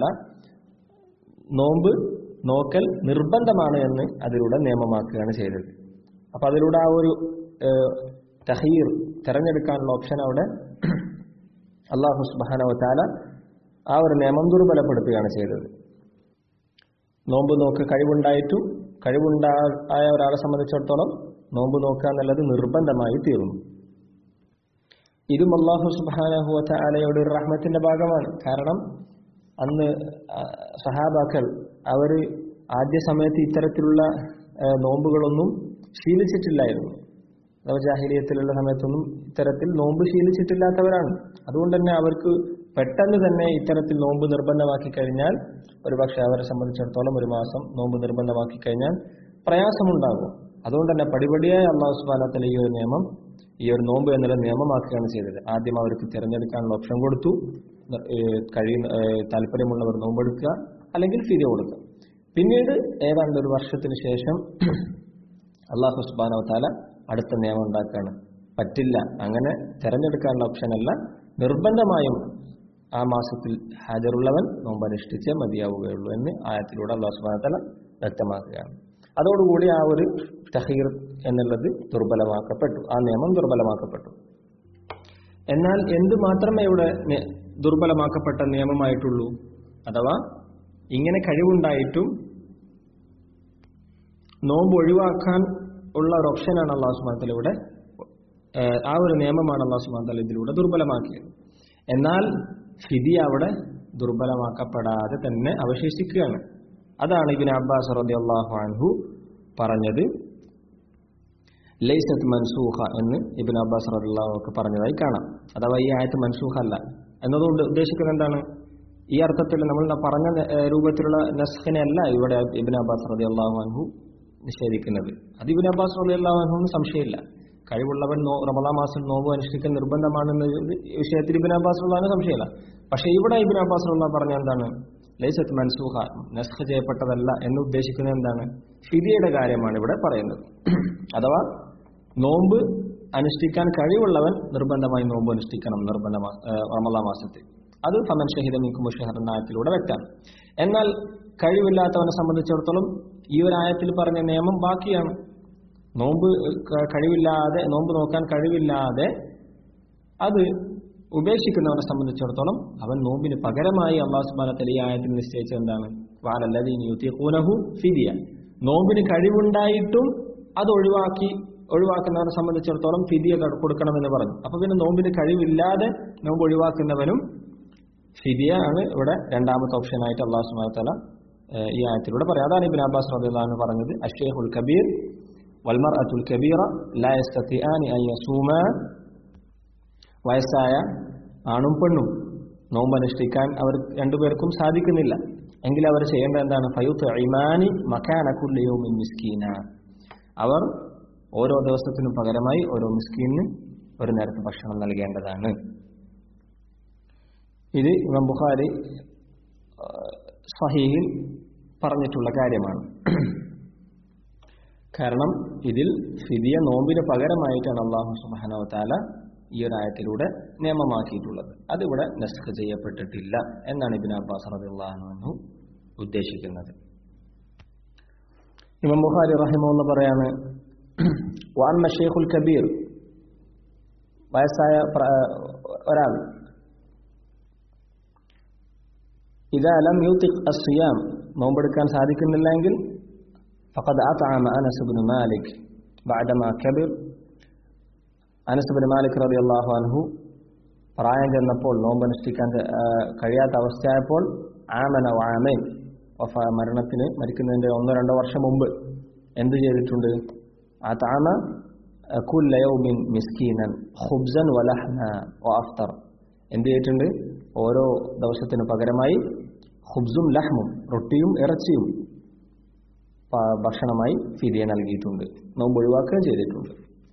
നോമ്പ് നോക്കൽ നിർബന്ധമാണ് എന്ന് അതിലൂടെ നിയമമാക്കുകയാണ് ചെയ്തത് അപ്പൊ അതിലൂടെ ആ ഒരു ഏഹ്, തഹീർ തെരഞ്ഞെടുക്കാനുള്ള ഓപ്ഷൻ അവിടെ അള്ളാഹു സുബാനവ താല ആ ഒരു നിയമം ദുർബലപ്പെടുത്തുകയാണ് ചെയ്തത് നോമ്പ് നോക്ക് കഴിവുണ്ടായിട്ടും കഴിവുണ്ടായ ഒരാളെ സംബന്ധിച്ചിടത്തോളം നോമ്പ് നോക്കുക എന്നുള്ളത് നിർബന്ധമായി തീർന്നു ഇതും അള്ളാഹു സുബാനഹുവത്ത അലയുടെ ഒരു റഹ്മത്തിന്റെ ഭാഗമാണ് കാരണം അന്ന് ആ, സഹാബാക്കൾ അവർ ആദ്യ സമയത്ത് ഇത്തരത്തിലുള്ള ആ, നോമ്പുകളൊന്നും ശീലിച്ചിട്ടില്ലായിരുന്നു അഥവാ ജാഹിലിയത്തിലുള്ള സമയത്തൊന്നും ഇത്തരത്തിൽ നോമ്പ് ശീലിച്ചിട്ടില്ലാത്തവരാണ് അതുകൊണ്ട് തന്നെ അവർക്ക് പെട്ടെന്ന് തന്നെ ഇത്തരത്തിൽ നോമ്പ് നിർബന്ധമാക്കി കഴിഞ്ഞാൽ ഒരുപക്ഷെ അവരെ സംബന്ധിച്ചിടത്തോളം ഒരു മാസം നോമ്പ് നിർബന്ധമാക്കി കഴിഞ്ഞാൽ പ്രയാസമുണ്ടാകും അതുകൊണ്ട് തന്നെ പടിപടിയായി അള്ളാഹു സുബാനത്തല ഈ ഒരു നിയമം ഈ ഒരു നോമ്പ് എന്നുള്ള നിയമമാക്കുകയാണ് ചെയ്തത് ആദ്യം അവർക്ക് തിരഞ്ഞെടുക്കാനുള്ള ഓപ്ഷൻ കൊടുത്തു ഏഹ് കഴിയുന്ന ഏഹ് താല്പര്യമുള്ളവർ നോമ്പെടുക്കുക അല്ലെങ്കിൽ ഫിരിയ കൊടുക്കുക പിന്നീട് ഏതാണ്ട് ഒരു വർഷത്തിന് ശേഷം അള്ളാഹു സുബാനോ താല അടുത്ത നിയമം ഉണ്ടാക്കുകയാണ് പറ്റില്ല അങ്ങനെ തിരഞ്ഞെടുക്കാനുള്ള ഓപ്ഷനല്ല നിർബന്ധമായും ആ മാസത്തിൽ ഹാജറുള്ളവൻ നോമ്പ് അനുഷ്ഠിച്ചേ മതിയാവുകയുള്ളൂ എന്ന് ആയത്തിലൂടെ അള്ളാഹു സുബാന താല വ്യക്തമാക്കുകയാണ് അതോടുകൂടി ആ ഒരു തഹീർ എന്നുള്ളത് ദുർബലമാക്കപ്പെട്ടു ആ നിയമം ദുർബലമാക്കപ്പെട്ടു എന്നാൽ എന്ത് മാത്രമേ ഇവിടെ നി- ദുർബലമാക്കപ്പെട്ട നിയമമായിട്ടുള്ളൂ അഥവാ ഇങ്ങനെ കഴിവുണ്ടായിട്ടും നോമ്പ് ഒഴിവാക്കാൻ ഉള്ള ഒരു ഓപ്ഷനാണ് അള്ളാഹു സുബാനത്തല ഇവിടെ ഏഹ്, ആ ഒരു നിയമമാണ് അള്ളാഹു സുബാനത്തല ഇതിലൂടെ ദുർബലമാക്കിയത് എന്നാൽ ഫിദി അവിടെ ദുർബലമാക്കപ്പെടാതെ തന്നെ അവശേഷിക്കുകയാണ് അതാണ് ഇബിൻ അബ്ബാസ് റളിയല്ലാഹു അൻഹു പറഞ്ഞത് ലൈസത്ത് മൻസൂഖ എന്ന് ഇബിൻ അബ്ബാസ് റളിയല്ലാഹു പറഞ്ഞതായി കാണാം അഥവാ ഈ ആയത്ത് മൻസൂഖ അല്ല എന്നതുകൊണ്ട് ഉദ്ദേശിക്കുന്നത് എന്താണ് ഈ അർത്ഥത്തിൽ നമ്മൾ പറഞ്ഞ ഏഹ്, രൂപത്തിലുള്ള നസ്ഖിനെ അല്ല ഇവിടെ ഇബിൻ അബ്ബാസ് റളിയല്ലാഹു അൻഹു നിഷേധിക്കുന്നത് അത് ഇബിൻ അബ്ബാസ് റളിയല്ലാഹു അൻഹു സംശയമില്ല കഴിവുള്ളവൻ നോ റമദാ മാസം നോമ്പ് അനുഷ്ഠിക്കൽ നിർബന്ധമാണെന്ന വിഷയത്തിൽ ഇബിൻ അബ്ബാസ് റളിയല്ലാഹു സംശയമില്ല പക്ഷേ ഇവിടെ ഇബിൻ അബ്ബാസ് റളിയല്ലാഹു പറഞ്ഞ എന്താണ് ലൈസത്ത് മൻസൂഖ നസ്ഖ ചെയ്യപ്പെട്ടതല്ല എന്ന് ഉദ്ദേശിക്കുന്നത് എന്താണ് ഫിദിയുടെ കാര്യമാണ് ഇവിടെ പറയുന്നത് അഥവാ നോമ്പ് അനുഷ്ഠിക്കാൻ കഴിവുള്ളവൻ നിർബന്ധമായി നോമ്പ് അനുഷ്ഠിക്കണം നിർബന്ധമാ ഏഹ് റമദാ മാസത്തിൽ അത് ഫമൻ ഷഹിദ മിക്കും ഷഹർ എന്ന ആയത്തിലൂടെ വ്യക്തമാണ് എന്നാൽ കഴിവില്ലാത്തവനെ സംബന്ധിച്ചിടത്തോളം ഈ ഒരു ആയത്തിൽ പറഞ്ഞ നിയമം ബാക്കിയാണ് നോമ്പ് ക- കഴിവില്ലാതെ നോമ്പ് നോക്കാൻ കഴിവില്ലാതെ അത് ഉപേക്ഷിക്കുന്നവനെ സംബന്ധിച്ചിടത്തോളം അവൻ നോമ്പിന് പകരമായി അള്ളാഹു സുബാന തെളിയായത്തിൽ നിശ്ചയിച്ചത് എന്താണ് വാലല്ലതീനു ഫിദിയ നോമ്പിന് കഴിവുണ്ടായിട്ടും അത് ഒഴിവാക്കി ഒഴിവാക്കുന്നവനെ സംബന്ധിച്ചിടത്തോളം ഫിദിയ കൊടുക്കണമെന്ന് പറഞ്ഞു അപ്പൊ പിന്നെ നോമ്പിന് കഴിവില്ലാതെ നോമ്പ് ഒഴിവാക്കുന്നവനും ഫിദിയ ആണ് ഇവിടെ രണ്ടാമത്തെ ഓപ്ഷനായിട്ട് അള്ളാഹു സുബാന തല ഈ ആയത്തിലൂടെ പറയാം അതാണ് ഇബിൻ അബ്ബാസ് റബിള്ളാഹു പറഞ്ഞത് അഷേഖുൽ കബീർ വൽമർ അത്തുൽ കബീറ ലായസ്തത്തിആനി അൻ യസൂമ വയസ്സായ ആണും പെണ്ണും നോമ്പ് അനുഷ്ഠിക്കാൻ അവർ രണ്ടുപേർക്കും സാധിക്കുന്നില്ല എങ്കിൽ അവർ ചെയ്യേണ്ടത് എന്താണ് ഫയുത്ത് ഇമാനി മക്കാനക്കുല്ലയോമിൻ മിസ്കീന അവർ ഓരോ ദിവസത്തിനും പകരമായി ഓരോ മിസ്കീനിന് ഒരു നേരത്തെ ഭക്ഷണം നൽകേണ്ടതാണ് ഇത് ഇമാം ബുഖാരി സഹീഹിൽ പറഞ്ഞിട്ടുള്ള കാര്യമാണ് കാരണം ഇതിൽ ഫിദിയ നോമ്പിന് പകരമായിട്ടാണ് അള്ളാഹു സുബാനവത്താല ഈ ഒരു ആയത്തിലൂടെ നിയമമാക്കിയിട്ടുള്ളത് അതിവിടെ നസ്ഖ് ചെയ്യപ്പെട്ടിട്ടില്ല എന്നാണ് ഇബിൻ അബ്ബാസ് റബിള്ളാഹു ഉദ്ദേശിക്കുന്നത് ഇമാം ബുഖാരി റഹിമെന്ന് പറയാണ് വാൻ ഷെയ്ഖുൽ കബീർ വയസ്സായ ഒരാൾ ഇതാ ലം യൂത്തിഖ് അസിയാം നോമ്പെടുക്കാൻ സാധിക്കുന്നില്ലെങ്കിൽ فقد أطعم أنس بن مالك بعدما كبر അനസ് ബിൻ മാലിക് റബി അള്ളാഹു അൻഹു പ്രായം ചെന്നപ്പോൾ നോമ്പനുഷ്ഠിക്കാൻ കഴിയാത്ത അവസ്ഥയായപ്പോൾ ആമന വാമൻ മരണത്തിന് മരിക്കുന്നതിന്റെ ഒന്നോ രണ്ടോ വർഷം മുമ്പ് എന്ത് ചെയ്തിട്ടുണ്ട് ആ താമ കുല്ലയൗമിൻ മിസ്കീനൻ ഹുബ്സൻ വലഹ്ന അഫ്തർ എന്ത് ചെയ്തിട്ടുണ്ട് ഓരോ ദിവസത്തിന് പകരമായി ഹുബ്സും ലഹ്മും റൊട്ടിയും ഇറച്ചിയും ഭക്ഷണമായി ഫിദിയ നൽകിയിട്ടുണ്ട് നോമ്പ് ഒഴിവാക്കുകയും ചെയ്തിട്ടുണ്ട്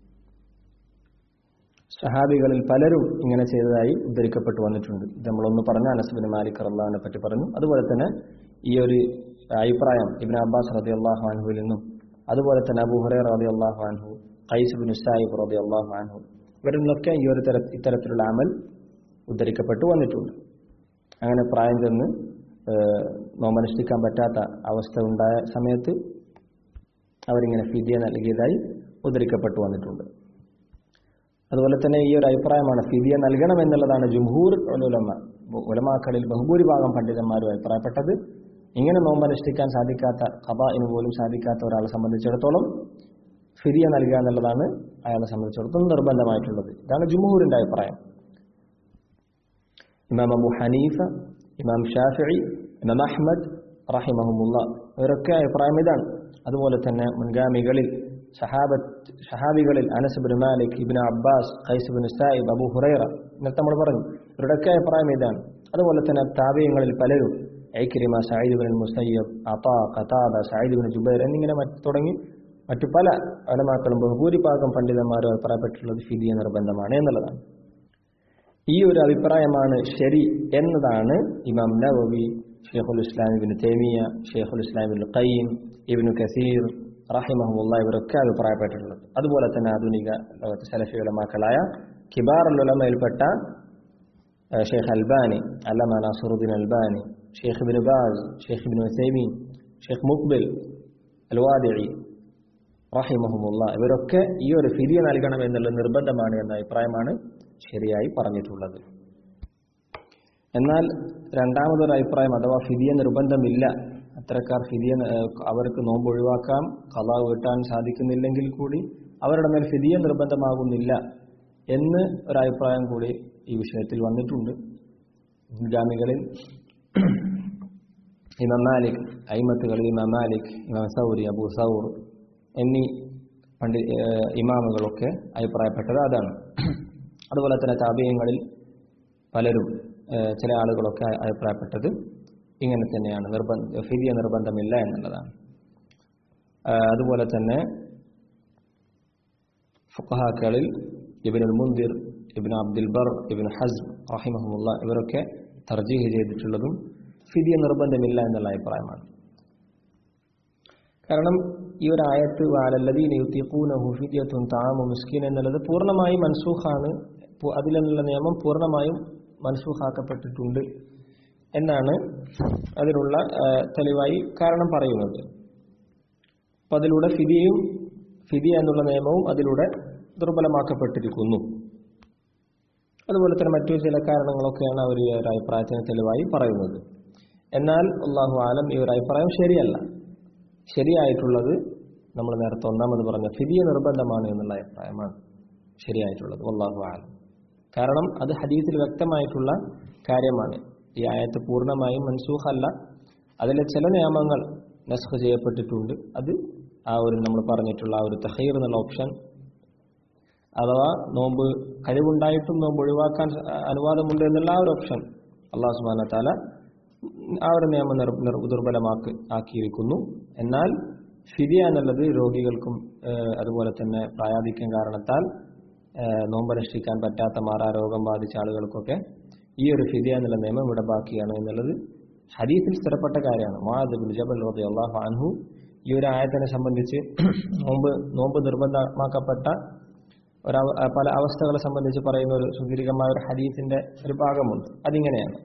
സഹാബികളിൽ പലരും ഇങ്ങനെ ചെയ്തതായി ഉദ്ധരിക്കപ്പെട്ടു വന്നിട്ടുണ്ട് ഇത് നമ്മളൊന്ന് പറഞ്ഞ അനസ്ബിൻ മാലിക് അള്ളാഹിനെ പറ്റി പറഞ്ഞു അതുപോലെ തന്നെ ഈ ഒരു അഭിപ്രായം ഇബിൻ അബ്ബാസ് റതി അള്ളാഹു അൻഹുവിൽ നിന്നും അതുപോലെ തന്നെ അബു ഹുറൈ റതി അള്ളാഹു അൻഹു ഖൈസ് ബിൻ സാഹിബ് റതി അള്ളാഹു അൻഹു ഇവരിൽ നിന്നൊക്കെ ഈ ഒരു തര ഇത്തരത്തിലുള്ള അമൽ ഉദ്ധരിക്കപ്പെട്ടു വന്നിട്ടുണ്ട് അങ്ങനെ പ്രായം ചെന്ന് നോമനുഷ്ഠിക്കാൻ പറ്റാത്ത അവസ്ഥ ഉണ്ടായ സമയത്ത് അവരിങ്ങനെ ഫിദിയ നൽകിയതായി ഉദ്ധരിക്കപ്പെട്ടു വന്നിട്ടുണ്ട് അതുപോലെ തന്നെ ഈ ഒരു അഭിപ്രായമാണ് ഫിദിയ നൽകണം എന്നുള്ളതാണ് ജുംഹൂർ ഉലമ ഉലമാക്കളിൽ ബഹുഭൂരിഭാഗം പണ്ഡിതന്മാരും അഭിപ്രായപ്പെട്ടത് ഇങ്ങനെ നോമ്പനുഷ്ഠിക്കാൻ സാധിക്കാത്ത ഖബായിന് പോലും സാധിക്കാത്ത ഒരാളെ സംബന്ധിച്ചിടത്തോളം ഫിദിയ നൽകുക എന്നുള്ളതാണ് അയാളെ സംബന്ധിച്ചിടത്തോളം നിർബന്ധമായിട്ടുള്ളത് ഇതാണ് ജുംഹൂറിന്റെ അഭിപ്രായം ഇമാം അബു ഹനീഫ ഇമാം ഷാഫി ഇമാം അഹ്മദ് റഹിമഹമുല്ല ഇവരൊക്കെ അഭിപ്രായം ഇതാണ് അതുപോലെ തന്നെ മുൻഗാമികളിൽ സഹാബത്ത് സഹാബികളിൽ Anas bin Malik ibn Abbas Qais bin Saib Abu Hurairah ഇന്നത്തെ നമ്മൾ പറഞ്ഞു ഇവരുടെയൊക്കെ അഭിപ്രായം ഇതാണ് അതുപോലെ തന്നെ താപീയങ്ങളിൽ പലരും ഐക്രിമ സയ്യിദ് ബിൻ മുസയ്യബ് അതാ ഖതാദ സയ്യിദ് ബിൻ ജുബൈർ എന്നിങ്ങനെ മറ്റ് തുടങ്ങി മറ്റു പല അലമാക്കളും ബഹുഭൂരിഭാഗം പണ്ഡിതന്മാരും അഭിപ്രായപ്പെട്ടുള്ളത് ഫിദിയ നിർബന്ധമാണ് എന്നുള്ളതാണ് ഈ ഒരു അഭിപ്രായമാണ് ശരി എന്നതാണ് ഇമാം നവവി ഷെയ്ഖുൽ ഇസ്ലാം ഇബിൻ തേമിയ ഷെയ്ഖുൽ ഇസ്ലാം ഇബിൻ ഖയ്യിം ഇബിൻ കസീർ റഹിമഹമുല്ല ഇവരൊക്കെ അഭിപ്രായപ്പെട്ടിട്ടുള്ളത് അതുപോലെ തന്നെ ആധുനിക ലോകത്തെ സലഫി ഉലമാക്കളായ കിബാർ ഉലമയിൽപ്പെട്ട ഷെയ്ഖ് അൽബാനി അല്ലമ Nasiruddin Albani Sheikh bin Baz Sheikh bin Uthaymeen Sheikh Muqbil അൽവാദിഇ റഹിമഹമുല്ല ഇവരൊക്കെ ഈ ഒരു ഫിരിയ നൽകണം എന്നുള്ള നിർബന്ധമാണ് എന്ന അഭിപ്രായമാണ് ശരിയായി പറഞ്ഞിട്ടുള്ളത് എന്നാൽ രണ്ടാമതൊരു അഭിപ്രായം അഥവാ ഫിദിയ നിർബന്ധമില്ല അത്തരക്കാർ ഫിദിയ അവർക്ക് നോമ്പ് ഒഴിവാക്കാം കഥ വീട്ടാൻ സാധിക്കുന്നില്ലെങ്കിൽ കൂടി അവരുടെ മേൽ ഫിദിയ നിർബന്ധമാകുന്നില്ല എന്ന് ഒരഭിപ്രായം കൂടി ഈ വിഷയത്തിൽ വന്നിട്ടുണ്ട് ജാമികളിൽ ഇമാം മാലിക് അയിമത്തുകളിൽ ഇമാം മാലിക് ഇമാം സൗരി അബൂ സൗർ എന്നീ പണ്ഡി ഇമാമുകളൊക്കെ അഭിപ്രായപ്പെട്ടത് അതാണ് അതുപോലെ തന്നെ താപീയങ്ങളിൽ പലരും ചില ആളുകളൊക്കെ അഭിപ്രായപ്പെട്ടത് ഇങ്ങനെ തന്നെയാണ് നിർബന്ധ ഫിദിയ നിർബന്ധമില്ല എന്നുള്ളതാണ് അതുപോലെ തന്നെ ഫുഖഹാക്കളിൽ ഇബിനുൽ മുന്തിർ ഇബിൻ അബ്ദുൽ ബർ ഇബിൻ ഹസ് റഹിമഹമുല്ല ഇവരൊക്കെ തർജീഹ് ചെയ്തിട്ടുള്ളതും ഫിദിയ നിർബന്ധമില്ല എന്നുള്ള അഭിപ്രായമാണ് കാരണം ഈ ഒരു ആയത്ത് വാലല്ലദീന യുത്തിഖൂനഹു ഫിദിയത്തുൻ താമു മിസ്കീൻ എന്നുള്ളത് പൂർണ്ണമായും മൻസൂഖാണ് അതിലുള്ള നിയമം പൂർണ്ണമായും മൻസൂഖാക്കപ്പെട്ടിട്ടുണ്ട് എന്നാണ് അതിനുള്ള തെളിവായി കാരണം പറയുന്നത് അപ്പൊ അതിലൂടെ ഫിദിയയും ഫിദിയ എന്നുള്ള നിയമവും അതിലൂടെ ദുർബലമാക്കപ്പെട്ടിരിക്കുന്നു അതുപോലെ തന്നെ മറ്റു ചില കാരണങ്ങളൊക്കെയാണ് അവർ ഈ ഒരു അഭിപ്രായത്തിന് തെളിവായി പറയുന്നത് എന്നാൽ അള്ളാഹു ആലം ഈ ഒരു അഭിപ്രായം ശരിയല്ല ശരിയായിട്ടുള്ളത് നമ്മൾ നേരത്തെ ഒന്നാമത് പറഞ്ഞ ഫിദിയ നിർബന്ധമാണ് എന്നുള്ള അഭിപ്രായമാണ് ശരിയായിട്ടുള്ളത് അള്ളാഹു ആലം കാരണം അത് ഹദീസിൽ വ്യക്തമായിട്ടുള്ള കാര്യമാണ് ഈ ആയത്ത് പൂർണ്ണമായും മൻസൂഖ് അല്ല അതിലെ ചില നിയമങ്ങൾ നസ്ഖ് ചെയ്യപ്പെട്ടിട്ടുണ്ട് അത് ആ ഒരു നമ്മൾ പറഞ്ഞിട്ടുള്ള ആ ഒരു തഹീർ എന്നുള്ള ഓപ്ഷൻ അഥവാ നോമ്പ് കഴിവുണ്ടായിട്ടും നോമ്പ് ഒഴിവാക്കാൻ അനുവാദമുണ്ട് എന്നുള്ള ആ ഒരു ഓപ്ഷൻ അള്ളാഹു സുബാന താല ആ ഒരു നിയമം നിർ നിർ ദുർബലമാക്കി ആക്കിയിരിക്കുന്നു എന്നാൽ ഫിദിയ എന്നുള്ളത് രോഗികൾക്കും ഏഹ്, അതുപോലെ തന്നെ പ്രായാധിക്യം കാരണത്താൽ ഏഹ്, നോമ്പനുഷ്ഠിക്കാൻ പറ്റാത്ത മാറാ രോഗം ബാധിച്ച ആളുകൾക്കൊക്കെ ഈ ഒരു ഫിദിയ എന്നുള്ള നിയമം ഇവിടെ ബാക്കിയാണ് എന്നുള്ളത് ഹദീസിൽ സ്ഥിരപ്പെട്ട കാര്യമാണ് മുആദ് ബിൻ ജബൽ റളിയല്ലാഹു അൻഹു ഈ ഒരു ആയത്തിനെ സംബന്ധിച്ച് നോമ്പ് നോമ്പ് നിർബന്ധമാക്കപ്പെട്ട ഒരു അവ- പല അവസ്ഥകളെ സംബന്ധിച്ച് പറയുന്ന ഒരു സുദീർഘമായ ഒരു ഹദീസിന്റെ ഒരു ഭാഗമുണ്ട് അതിങ്ങനെയാണ്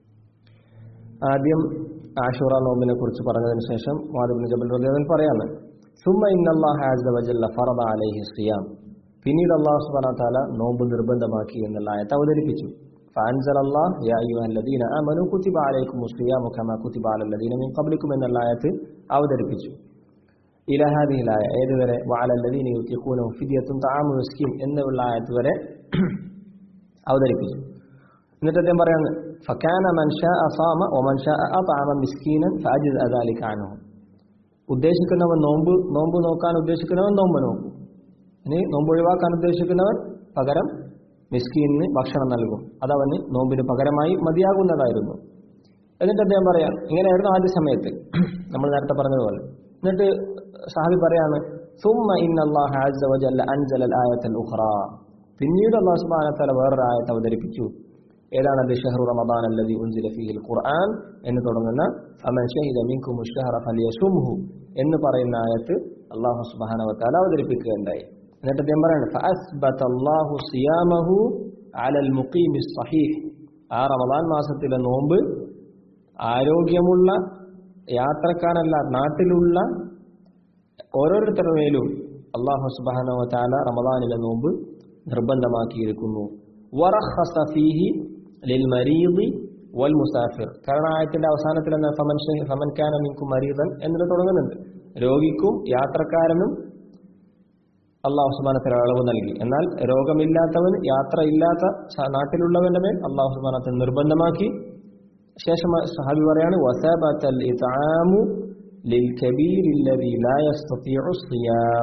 ആദ്യം ആഷൂറ നോമ്പിനെ കുറിച്ച് പറഞ്ഞതിന് ശേഷം മാധബിൻ ജബൽ റദിയൻ പറയാണ് സുമ്മ ഇന്നല്ലാഹ അസ്സ വജല്ല ഫറദ അലൈഹി സിയാം പിന്നീട് അള്ളാഹു സുബ്ഹാനഹു വ തആല നോമ്പ് നിർബന്ധമാക്കി എന്നുള്ള ആയത്ത് അവതരിപ്പിച്ചു فأنزل الله يا أيها الذين آمنوا كتب عليكم الصيام كما كتب على الذين من قبلكم എന്നുള്ള ആയത്ത് അവതരിപ്പിച്ചു ഇല ഹാദിഹി ലായ ഏതുവരെ വഅല الذين يطيقونه فدية طعام مسكين എന്നുള്ള ആയത്ത് വരെ അവതരിപ്പിച്ചു എന്നിട്ട് അദ്ദേഹം പറയാണ് ഫക്കാന മൻഷാ അസാമ ഒ മൻഷാ അതാമ മിസ്കീനൻ ഫാജിദ് അദാലിക അൻഹു ഉദ്ദേശിക്കുന്നവൻ നോമ്പ് നോമ്പ് നോക്കാൻ ഉദ്ദേശിക്കുന്നവൻ നോമ്പ് നോക്കും ഇനി നോമ്പ് ഒഴിവാക്കാൻ ഉദ്ദേശിക്കുന്നവൻ പകരം മിസ്കീനിന് ഭക്ഷണം നൽകും അതവന് നോമ്പിന് പകരമായി മതിയാകുന്നതായിരുന്നു എന്നിട്ട് അദ്ദേഹം പറയാം ഇങ്ങനെയായിരുന്നു ആദ്യ സമയത്ത് നമ്മൾ നേരത്തെ പറഞ്ഞതുപോലെ എന്നിട്ട് സാഹിബ് പറയാണ് സുമ്മ ഇന്നല്ലാഹ അസ്സ വജല്ല അൻസല ആയത്തൽ ഉഖ്റ പിന്നീട് അല്ലാഹു സുബ്ഹാനഹു വതആല വേറൊരു ആയത്ത് അവതരിപ്പിച്ചു ഏതാണ് അത് ഷഹ്റു റമദാൻ അല്ലദി ഉൻസില ഫീഹിൽ ഖുർആൻ എന്ന് തുടങ്ങുന്ന അമൻ ഷഹിദ മിൻകും ഷഹറ ഫലിയസുംഹു എന്ന് പറയുന്ന ആയത്ത് അല്ലാഹു സുബ്ഹാനഹു വതആല അവതരിപ്പിക്കുകയുണ്ടായി എന്നിട്ട് അദ്ദേഹം പറയാണ് ഫഅസ്ബത അല്ലാഹു സിയാമഹു അലൽ മുഖീമി സഹീഹ് ആ റമദാൻ മാസത്തിലെ നോമ്പ് ആരോഗ്യമുള്ള യാത്രക്കാരല്ല നാട്ടിലുള്ള ഓരോരുത്തരുടെ മേലും അള്ളാഹു സുബാനോ താല റമദാനിലെ നോമ്പ് നിർബന്ധമാക്കിയിരിക്കുന്നു വറഖസ ഫീഹി ലിൽ മരീദി വൽ മുസാഫിർ കാരണം ആയത്തിന്റെ അവസാനത്തിൽ എന്താ ഫമൻ ഷഹി- ഫമൻ കാന മിൻകും മരീദൻ എന്നിട്ട് തുടങ്ങുന്നുണ്ട് രോഗിക്കും യാത്രക്കാരനും അള്ളാഹു സുബാനത്തിന് അളവ് നൽകി എന്നാൽ രോഗമില്ലാത്തവൻ യാത്ര ഇല്ലാത്ത സ- നാട്ടിലുള്ളവന്റെ മേൽ അള്ളാഹു സുബാനത്തെ നിർബന്ധമാക്കി ശേഷം സഹാബി പറയാണ് വസബത്തൽ ഇത്ആമു ലിൽകബീരി الذي لا يستطيع الصيام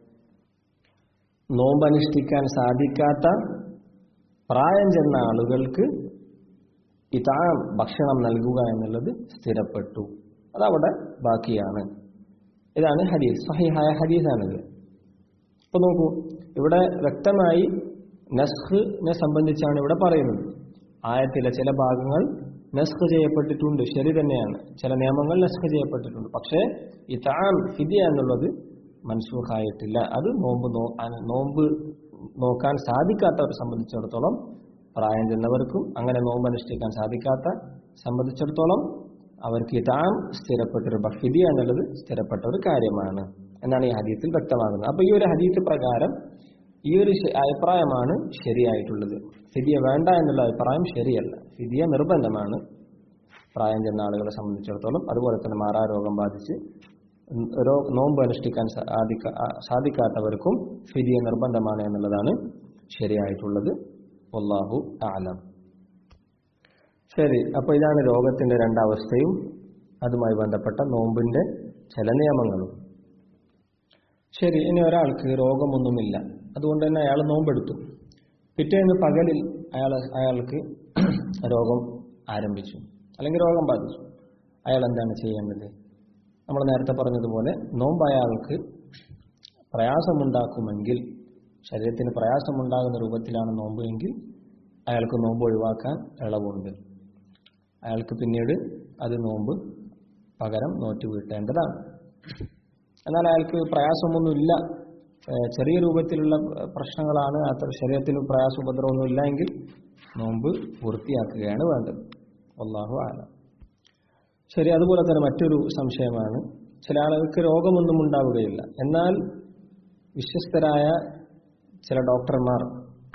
നോമ്പ് അനുഷ്ഠിക്കാൻ സാധിക്കാത്ത പ്രായം ചെന്ന ആളുകൾക്ക് ഇതാം ഭക്ഷണം നൽകുക എന്നുള്ളത് സ്ഥിരപ്പെട്ടു അതവിടെ ബാക്കിയാണ് ഇതാണ് ഹദീസ് സഹിഹായ ഹദീസാണിത് ഇപ്പൊ നോക്കൂ ഇവിടെ വ്യക്തമായി നസ്ഖിനെ സംബന്ധിച്ചാണ് ഇവിടെ പറയുന്നത് ആയത്തിലെ ചില ഭാഗങ്ങൾ നസ്ഖ് ചെയ്യപ്പെട്ടിട്ടുണ്ട് ശരി തന്നെയാണ് ചില നിയമങ്ങൾ നസ്ഖ് ചെയ്യപ്പെട്ടിട്ടുണ്ട് പക്ഷേ ഈ താൻ ഫിദിയ എന്നുള്ളത് മൻസൂഖായിട്ടില്ല അത് നോമ്പ് നോ അന- നോമ്പ് നോക്കാൻ സാധിക്കാത്തവരെ സംബന്ധിച്ചിടത്തോളം പ്രായം ചെന്നവർക്കും അങ്ങനെ നോമ്പ് അനുഷ്ഠിക്കാൻ സാധിക്കാത്ത സംബന്ധിച്ചിടത്തോളം അവർക്ക് ഈ താൻ സ്ഥിരപ്പെട്ടൊരു ഫിദിയ എന്നുള്ളത് സ്ഥിരപ്പെട്ട ഒരു കാര്യമാണ് എന്നാണ് ഈ ഹദീത്തിൽ വ്യക്തമാകുന്നത് അപ്പൊ ഈ ഒരു ഹദീത്ത് പ്രകാരം ഈ ഒരു ശ- അഭിപ്രായമാണ് ശരിയായിട്ടുള്ളത് ഫിദിയ വേണ്ട എന്നുള്ള അഭിപ്രായം ശരിയല്ല ഫിദിയ നിർബന്ധമാണ് പ്രായം ചെന്ന ആളുകളെ സംബന്ധിച്ചിടത്തോളം അതുപോലെ തന്നെ മാറാരോഗം ബാധിച്ച് രോ നോമ്പ് അനുഷ്ഠിക്കാൻ സാധിക്ക ആ- സാധിക്കാത്തവർക്കും ഫിദിയ നിർബന്ധമാണ് എന്നുള്ളതാണ് ശരിയായിട്ടുള്ളത് വല്ലാഹു ആലം ശരി അപ്പൊ ഇതാണ് രോഗത്തിന്റെ രണ്ടവസ്ഥയും അതുമായി ബന്ധപ്പെട്ട നോമ്പിന്റെ ചില നിയമങ്ങളും ശരി ഇനി ഒരാൾക്ക് രോഗമൊന്നുമില്ല അതുകൊണ്ട് തന്നെ അയാൾ നോമ്പെടുത്തു പിറ്റേന്ന് പകലിൽ അയാൾ അയാൾക്ക് രോഗം ആരംഭിച്ചു അല്ലെങ്കിൽ രോഗം ബാധിച്ചു അയാൾ എന്താണ് ചെയ്യേണ്ടത് നമ്മൾ നേരത്തെ പറഞ്ഞതുപോലെ നോമ്പ് അയാൾക്ക് പ്രയാസമുണ്ടാക്കുമെങ്കിൽ ശരീരത്തിന് പ്രയാസമുണ്ടാകുന്ന രൂപത്തിലാണ് നോമ്പ് എങ്കിൽ അയാൾക്ക് നോമ്പ് ഒഴിവാക്കാൻ ഇളവുണ്ട് അയാൾക്ക് പിന്നീട് അത് നോമ്പ് പകരം നോറ്റ് വീട്ടേണ്ടതാണ് എന്നാൽ അയാൾക്ക് പ്രയാസമൊന്നുമില്ല ഏഹ് ചെറിയ രൂപത്തിലുള്ള പ്രശ്നങ്ങളാണ് അത്ര ശരീരത്തിന് പ്രയാസം ഉപദ്രവമൊന്നും ഇല്ല എങ്കിൽ നോമ്പ് പൂർത്തിയാക്കുകയാണ് വേണ്ടത് അള്ളാഹു ആലം ശരി അതുപോലെ തന്നെ മറ്റൊരു സംശയമാണ് ചില ആളുകൾക്ക് രോഗമൊന്നും ഉണ്ടാവുകയില്ല എന്നാൽ വിശ്വസ്തരായ ചില ഡോക്ടർമാർ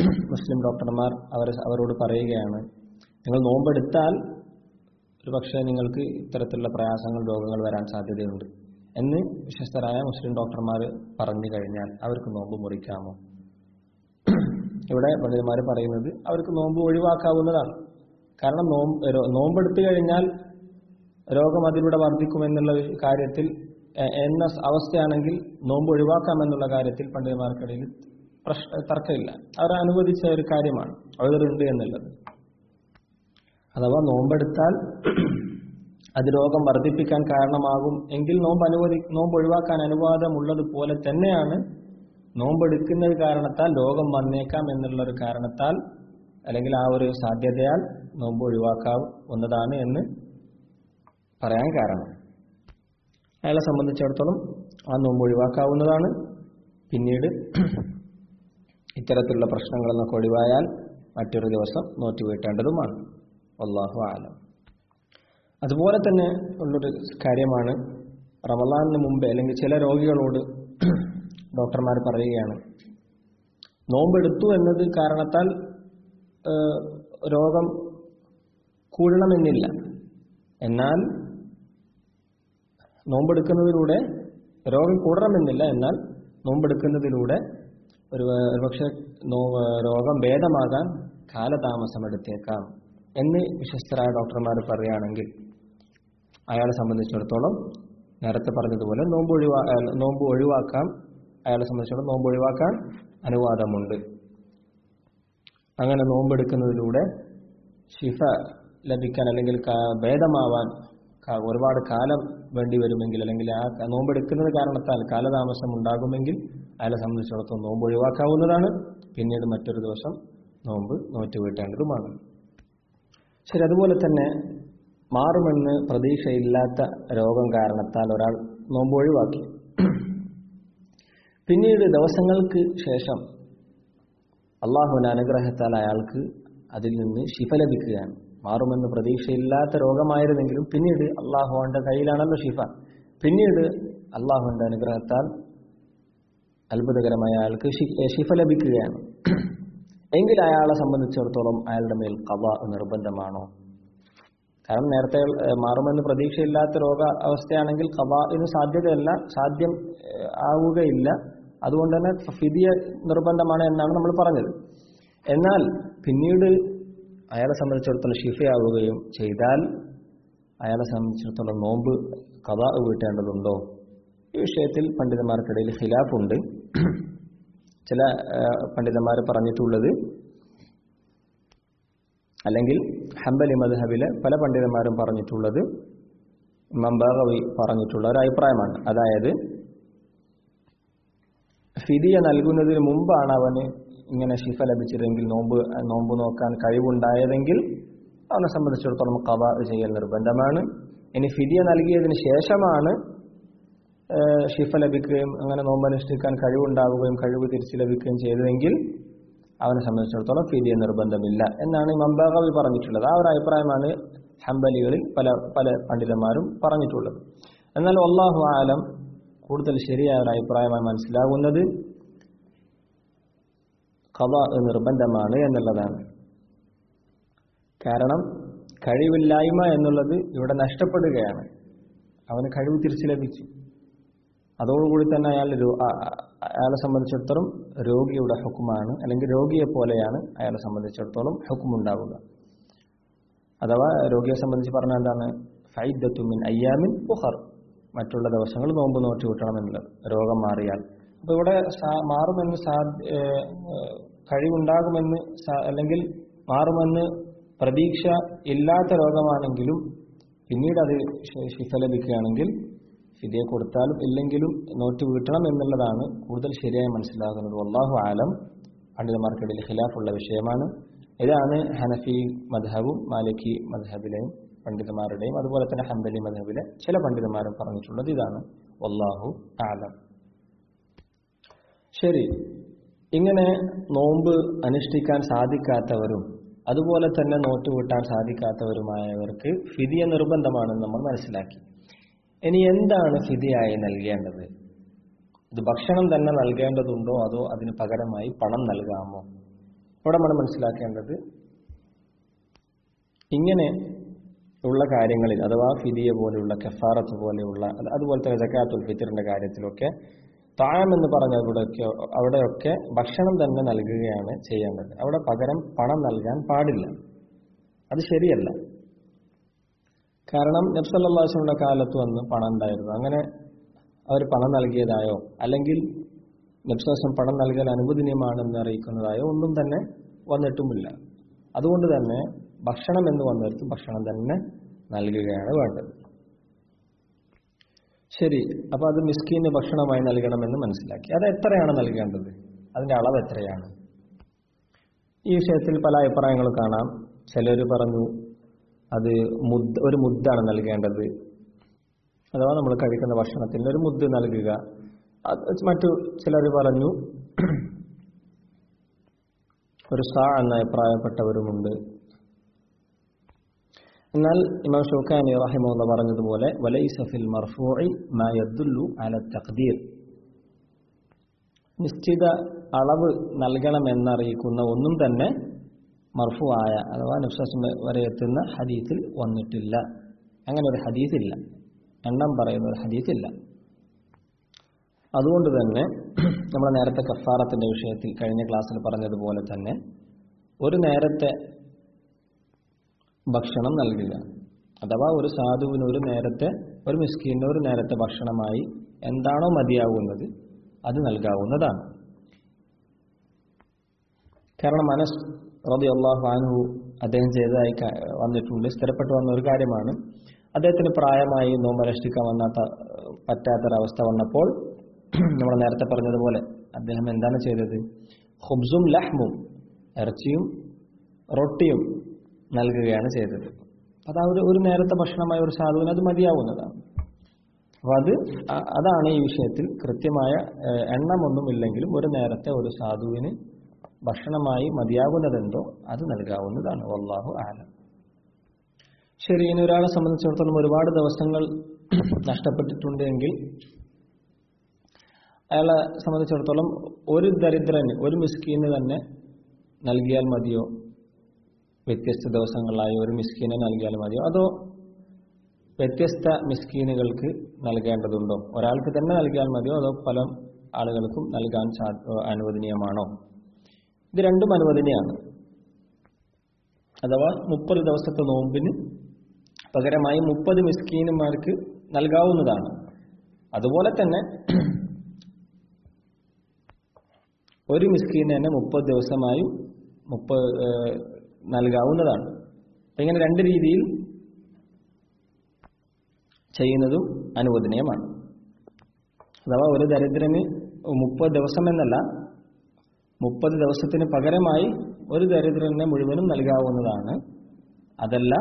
മുസ്ലിം ഡോക്ടർമാർ അവർ അവരോട് പറയുകയാണ് നിങ്ങൾ നോമ്പെടുത്താൽ ഒരു പക്ഷേ നിങ്ങൾക്ക് ഇത്തരത്തിലുള്ള പ്രയാസങ്ങൾ രോഗങ്ങൾ വരാൻ സാധ്യതയുണ്ട് എന്ന് വിശ്വസ്തരായ മുസ്ലിം ഡോക്ടർമാർ പറഞ്ഞു കഴിഞ്ഞാൽ അവർക്ക് നോമ്പ് മുറിക്കാമോ ഇവിടെ പണ്ഡിതന്മാർ പറയുന്നത് അവർക്ക് നോമ്പ് ഒഴിവാക്കാവുന്നതാണ് കാരണം നോമ്പ് രോ- നോമ്പെടുത്തു കഴിഞ്ഞാൽ രോഗം അതിലൂടെ വർദ്ധിക്കുമെന്നുള്ള ഒരു കാര്യത്തിൽ എ- എന്ന അവസ്ഥയാണെങ്കിൽ നോമ്പ് ഒഴിവാക്കാമെന്നുള്ള കാര്യത്തിൽ പണ്ഡിതന്മാർക്കിടയിൽ പ്രശ്ന തർക്കമില്ല അവർ അനുവദിച്ച ഒരു കാര്യമാണ് അവരുണ്ട് എന്നുള്ളത് അഥവാ നോമ്പെടുത്താൽ അത് രോഗം വർദ്ധിപ്പിക്കാൻ കാരണമാകും എങ്കിൽ നോമ്പ് അനുവദി നോമ്പ് ഒഴിവാക്കാൻ അനുവാദമുള്ളത് പോലെ തന്നെയാണ് നോമ്പെടുക്കുന്നത് കാരണത്താൽ രോഗം വന്നേക്കാം എന്നുള്ള ഒരു കാരണത്താൽ അല്ലെങ്കിൽ ആ ഒരു സാധ്യതയാൽ നോമ്പ് ഒഴിവാക്കാവുന്നതാണ് എന്ന് പറയാൻ കാരണം അയാളെ സംബന്ധിച്ചിടത്തോളം ആ നോമ്പ് ഒഴിവാക്കാവുന്നതാണ് പിന്നീട് ഇത്തരത്തിലുള്ള പ്രശ്നങ്ങളിൽ നിന്നൊക്കെ ഒഴിവായാൽ മറ്റൊരു ദിവസം നോറ്റ് വീട്ടേണ്ടതുമാണ് അള്ളാഹു ആലം അതുപോലെ തന്നെ ഉള്ളൊരു കാര്യമാണ് റമലാനിന് മുമ്പേ അല്ലെങ്കിൽ ചില രോഗികളോട് ഡോക്ടർമാർ പറയുകയാണ് നോമ്പെടുത്തു എന്നത് കാരണത്താൽ ഏഹ്, രോഗം കൂടണമെന്നില്ല എന്നാൽ നോമ്പെടുക്കുന്നതിലൂടെ രോഗം കൂടണമെന്നില്ല എന്നാൽ നോമ്പെടുക്കുന്നതിലൂടെ ഒരു ഒരുപക്ഷെ നോ രോഗം ഭേദമാകാൻ കാലതാമസമെടുത്തേക്കാം എന്ന് വിശ്വസ്തരായ ഡോക്ടർമാർ പറയുകയാണെങ്കിൽ അയാളെ സംബന്ധിച്ചിടത്തോളം നേരത്തെ പറഞ്ഞതുപോലെ നോമ്പ് ഒഴിവാ അയാൾ നോമ്പ് ഒഴിവാക്കാം അയാളെ സംബന്ധിച്ചിടത്തോളം നോമ്പ് ഒഴിവാക്കാൻ അനുവാദമുണ്ട് അങ്ങനെ നോമ്പെടുക്കുന്നതിലൂടെ ശിഫ ലഭിക്കാൻ അല്ലെങ്കിൽ കാ- ഭേദമാവാൻ കാ- ഒരുപാട് കാലം വേണ്ടി വരുമെങ്കിൽ അല്ലെങ്കിൽ ആ ക- നോമ്പെടുക്കുന്നത് കാരണത്താൽ കാലതാമസം ഉണ്ടാകുമെങ്കിൽ അയാളെ സംബന്ധിച്ചിടത്തോളം നോമ്പ് ഒഴിവാക്കാവുന്നതാണ് പിന്നീട് മറ്റൊരു ദിവസം നോമ്പ് നോറ്റ് വീട്ടേണ്ടതുമാണ് ശരി അതുപോലെ തന്നെ മാറുമെന്ന് പ്രതീക്ഷയില്ലാത്ത രോഗം കാരണത്താൽ ഒരാൾ നോമ്പ് ഒഴിവാക്കി പിന്നീട് ദിവസങ്ങൾക്ക് ശേഷം അള്ളാഹുവിന്റെ അനുഗ്രഹത്താൽ അയാൾക്ക് അതിൽ നിന്ന് ശിഫ ലഭിക്കുകയാണ് മാറുമെന്ന് പ്രതീക്ഷയില്ലാത്ത രോഗമായിരുന്നെങ്കിലും പിന്നീട് അള്ളാഹുവിന്റെ കയ്യിലാണല്ലോ ശിഫ പിന്നീട് അള്ളാഹുവിന്റെ അനുഗ്രഹത്താൽ അത്ഭുതകരമായ അയാൾക്ക് ശി- ശിഫ ലഭിക്കുകയാണ് എങ്കിൽ അയാളെ സംബന്ധിച്ചിടത്തോളം അയാളുടെ മേൽ കവ നിർബന്ധമാണോ കാരണം നേരത്തെ ഏഹ്, മാറുമെന്ന് പ്രതീക്ഷയില്ലാത്ത രോഗ അവസ്ഥയാണെങ്കിൽ കവാഇന് സാധ്യതയല്ല സാധ്യം ഏഹ്, ആവുകയില്ല അതുകൊണ്ട് തന്നെ ഫിദിയ നിർബന്ധമാണ് എന്നാണ് നമ്മൾ പറഞ്ഞത് എന്നാൽ പിന്നീട് അയാളെ സംബന്ധിച്ചിടത്തോളം ഷിഫയാവുകയും ചെയ്താൽ അയാളെ സംബന്ധിച്ചിടത്തോളം നോമ്പ് കഥ വീട്ടേണ്ടതുണ്ടോ ഈ വിഷയത്തിൽ പണ്ഡിതന്മാർക്കിടയിൽ ഖിലാഫുണ്ട് ചില പണ്ഡിതന്മാർ പറഞ്ഞിട്ടുള്ളത് അല്ലെങ്കിൽ ഹംബലി മദ്ഹബിലെ പല പണ്ഡിതന്മാരും പറഞ്ഞിട്ടുള്ളത് മമ്പാകവി പറഞ്ഞിട്ടുള്ള ഒരു അഭിപ്രായമാണ് അതായത് ഫിദിയ നൽകുന്നതിന് മുമ്പാണ് അവന് ഇങ്ങനെ ശിഫ ലഭിച്ചിരുന്നെങ്കിൽ നോമ്പ് നോമ്പ് നോക്കാൻ കഴിവുണ്ടായതെങ്കിൽ അവനെ സംബന്ധിച്ചിടത്തോളം കവ ചെയ്യൽ നിർബന്ധമാണ് ഇനി ഫിദിയ നൽകിയതിന് ശേഷമാണ് ഏഹ്, ശിഫ ലഭിക്കുകയും അങ്ങനെ നോമ്പ് അനുഷ്ഠിക്കാൻ കഴിവുണ്ടാവുകയും കഴിവ് തിരിച്ചു ലഭിക്കുകയും ചെയ്തതെങ്കിൽ അവനെ സംബന്ധിച്ചിടത്തോളം ഫിദിയ നിർബന്ധമില്ല എന്നാണ് മമ്പാകവി പറഞ്ഞിട്ടുള്ളത് ആ ഒരു അഭിപ്രായമാണ് ഹംബലികളിൽ പല പല പണ്ഡിതന്മാരും പറഞ്ഞിട്ടുള്ളത് എന്നാൽ അള്ളാഹു ആലം കൂടുതൽ ശരിയായ ഒരു അഭിപ്രായമായി മനസ്സിലാകുന്നത് കഥ നിർബന്ധമാണ് എന്നുള്ളതാണ് കാരണം കഴിവില്ലായ്മ എന്നുള്ളത് ഇവിടെ നഷ്ടപ്പെടുകയാണ് അവന് കഴിവ് തിരിച്ചു ലഭിച്ചു അതോടുകൂടി തന്നെ അയാൾ രോ- ആ- ആ- അയാളെ സംബന്ധിച്ചിടത്തോളം രോഗിയുടെ ഹുക്കുമാണ് അല്ലെങ്കിൽ രോഗിയെ പോലെയാണ് അയാളെ സംബന്ധിച്ചിടത്തോളം ഹുക്കുമുണ്ടാവുക അഥവാ രോഗിയെ സംബന്ധിച്ച് പറഞ്ഞാൽ എന്താണ് ഫൈദത്തുമിൻ അയ്യാമിൻ ബുഹർ മറ്റുള്ള ദിവസങ്ങൾ നോമ്പ് നോറ്റ് വിട്ടണമെന്നുള്ളത് രോഗം മാറിയാൽ അപ്പോൾ ഇവിടെ സാ- മാറുമെന്ന് സാധ്യ ഏഹ് ഏഹ് കഴിവുണ്ടാകുമെന്ന് സാ- അല്ലെങ്കിൽ മാറുമെന്ന് പ്രതീക്ഷ ഇല്ലാത്ത രോഗമാണെങ്കിലും പിന്നീട് അത് ശ- ശിഫ ലഭിക്കുകയാണെങ്കിൽ ഫിദിയ കൊടുത്താലും ഇല്ലെങ്കിലും നോറ്റ് വീട്ടണം എന്നുള്ളതാണ് കൂടുതൽ ശരിയായി മനസ്സിലാകുന്നത് വല്ലാഹു ആലം പണ്ഡിതന്മാർക്കിടയിൽ ഖിലാഫുള്ള വിഷയമാണ് ഇതാണ് ഹനഫി മദ്ഹബും മാലിക്കി മദ്ഹബിലെയും പണ്ഡിതന്മാരുടെയും അതുപോലെ തന്നെ ഹംബലി മദ്ഹബിലെ ചില പണ്ഡിതന്മാരും പറഞ്ഞിട്ടുള്ളത് ഇതാണ് വല്ലാഹു ആലം ശരി ഇങ്ങനെ നോമ്പ് അനുഷ്ഠിക്കാൻ സാധിക്കാത്തവരും അതുപോലെ തന്നെ നോറ്റ് വീട്ടാൻ സാധിക്കാത്തവരുമായവർക്ക് ഫിദിയ നിർബന്ധമാണെന്ന് നമ്മൾ മനസ്സിലാക്കി ഇനി എന്താണ് ഫിദിയായി നൽകേണ്ടത് ഇത് ഭക്ഷണം തന്നെ നൽകേണ്ടതുണ്ടോ അതോ അതിന് പകരമായി പണം നൽകാമോ ഇവിടെ നമ്മൾ മനസ്സിലാക്കേണ്ടത് ഇങ്ങനെ ഉള്ള കാര്യങ്ങളിൽ അഥവാ ഫിദിയ പോലെയുള്ള കഫാറത്ത് പോലെയുള്ള അത് അതുപോലെ തന്നെ ജക്കാത്തുൽ ഫിത്തറിന്റെ കാര്യത്തിലൊക്കെ താഴം എന്ന് പറഞ്ഞവിടെയൊക്കെ അവിടെയൊക്കെ ഭക്ഷണം തന്നെ നൽകുകയാണ് ചെയ്യേണ്ടത് അവിടെ പകരം പണം നൽകാൻ പാടില്ല അത് ശരിയല്ല കാരണം നബ്സല്ലാസ്ലമിന്റെ കാലത്ത് വന്ന് പണം ഉണ്ടായിരുന്നു അങ്ങനെ അവർ പണം നൽകിയതായോ അല്ലെങ്കിൽ നബ്സാസം പണം നൽകൽ അനുവദനീയമാണെന്ന് അറിയിക്കുന്നതായോ ഒന്നും തന്നെ വന്നിട്ടുമില്ല അതുകൊണ്ട് തന്നെ ഭക്ഷണം എന്ന് വന്നിടത്ത് ഭക്ഷണം തന്നെ നൽകുകയാണ് വേണ്ടത് ശരി അപ്പൊ അത് മിസ്കീന് ഭക്ഷണമായി നൽകണമെന്ന് മനസ്സിലാക്കി അത് എത്രയാണ് നൽകേണ്ടത് അതിന്റെ അളവ് എത്രയാണ് ഈ വിഷയത്തിൽ പല അഭിപ്രായങ്ങളും കാണാം ചിലർ പറഞ്ഞു അത് മുദ്ദ ഒരു മുദ്ദാണ് നൽകേണ്ടത് അഥവാ നമ്മൾ കഴിക്കുന്ന ഭക്ഷണത്തിന് ഒരു മുദ്ദ് നൽകുക അത് മറ്റു ചിലർ പറഞ്ഞു ഒരു സാ എന്ന അഭിപ്രായപ്പെട്ടവരുമുണ്ട് എന്നാൽ ഇമാം ഷൗക്കാനി റഹിമുള്ള പറഞ്ഞതുപോലെ വലൈസ ഫിൽ മർഫൂഇ മാ യദ്ദുല്ലു അല തഖ്ദീർ നിശ്ചിത അളവ് നൽകണമെന്നറിയിക്കുന്ന ഒന്നും തന്നെ മർഫു ആയ അഥവാ നബ്സാസം വരെ എത്തുന്ന ഹദീസിൽ വന്നിട്ടില്ല അങ്ങനെ ഒരു ഹദീസില്ല എണ്ണം പറയുന്ന ഒരു ഹദീസില്ല അതുകൊണ്ട് തന്നെ നമ്മൾ നേരത്തെ കഫാറത്തിന്റെ വിഷയത്തിൽ കഴിഞ്ഞ ക്ലാസ്സിൽ പറഞ്ഞതുപോലെ തന്നെ ഒരു നേരത്തെ ഭക്ഷണം നൽകുക അഥവാ ഒരു സാധുവിന് ഒരു നേരത്തെ ഒരു മിസ്കീന് ഒരു നേരത്തെ ഭക്ഷണമായി എന്താണോ മതിയാവുന്നത് അത് നൽകാവുന്നതാണ് കാരണം മനസ് റബി അള്ളാഹു അൻഹു അദ്ദേഹം ചെയ്തതായി വന്നിട്ടുണ്ട് സ്ഥിരപ്പെട്ടു വന്ന ഒരു കാര്യമാണ് അദ്ദേഹത്തിന് പ്രായമായി നോമ്പനുഷ്ഠിക്കാൻ വന്നാത്ത പറ്റാത്തൊരവസ്ഥ വന്നപ്പോൾ നമ്മൾ നേരത്തെ പറഞ്ഞതുപോലെ അദ്ദേഹം എന്താണ് ചെയ്തത് ഹുബ്സും ലഹ്മും ഇറച്ചിയും റൊട്ടിയും നൽകുകയാണ് ചെയ്തത് അത് ആ ഒരു ഒരു നേരത്തെ ഭക്ഷണമായ ഒരു സാധുവിന് അത് മതിയാവുന്നതാണ് അപ്പോൾ അത് അതാണ് ഈ വിഷയത്തിൽ കൃത്യമായ എണ്ണമൊന്നുമില്ലെങ്കിലും ഒരു നേരത്തെ ഒരു സാധുവിന് ഭക്ഷണമായി മതിയാകുന്നതെന്തോ അത് നൽകാവുന്നതാണ് വല്ലാഹു ആലം ശരി ഇനി ഒരാളെ സംബന്ധിച്ചിടത്തോളം ഒരുപാട് ദിവസങ്ങൾ നഷ്ടപ്പെട്ടിട്ടുണ്ട് എങ്കിൽ അയാളെ സംബന്ധിച്ചിടത്തോളം ഒരു ദരിദ്രന് ഒരു മിസ്കീന് തന്നെ നൽകിയാൽ മതിയോ വ്യത്യസ്ത ദിവസങ്ങളായി ഒരു മിസ്കീനെ നൽകിയാൽ മതിയോ അതോ വ്യത്യസ്ത മിസ്കീനുകൾക്ക് നൽകേണ്ടതുണ്ടോ ഒരാൾക്ക് തന്നെ നൽകിയാൽ മതിയോ അതോ പല ആളുകൾക്കും നൽകാൻ അനുവദനീയമാണോ ഇത് രണ്ടും അനുവദനീയമാണ് അഥവാ മുപ്പത് ദിവസത്തെ നോമ്പിന് പകരമായി മുപ്പത് മിസ്കീനുമാർക്ക് നൽകാവുന്നതാണ് അതുപോലെ തന്നെ ഒരു മിസ്കീന് തന്നെ മുപ്പത് ദിവസമായും മുപ്പത് നൽകാവുന്നതാണ് ഇങ്ങനെ രണ്ട് രീതിയിൽ ചെയ്യുന്നതും അനുവദനീയമാണ് അഥവാ ഒരു ദരിദ്രന് മുപ്പത് ദിവസം എന്നല്ല മുപ്പത് ദിവസത്തിന് പകരമായി ഒരു ദരിദ്രനെ മുഴുവനും നൽകാവുന്നതാണ് അതല്ല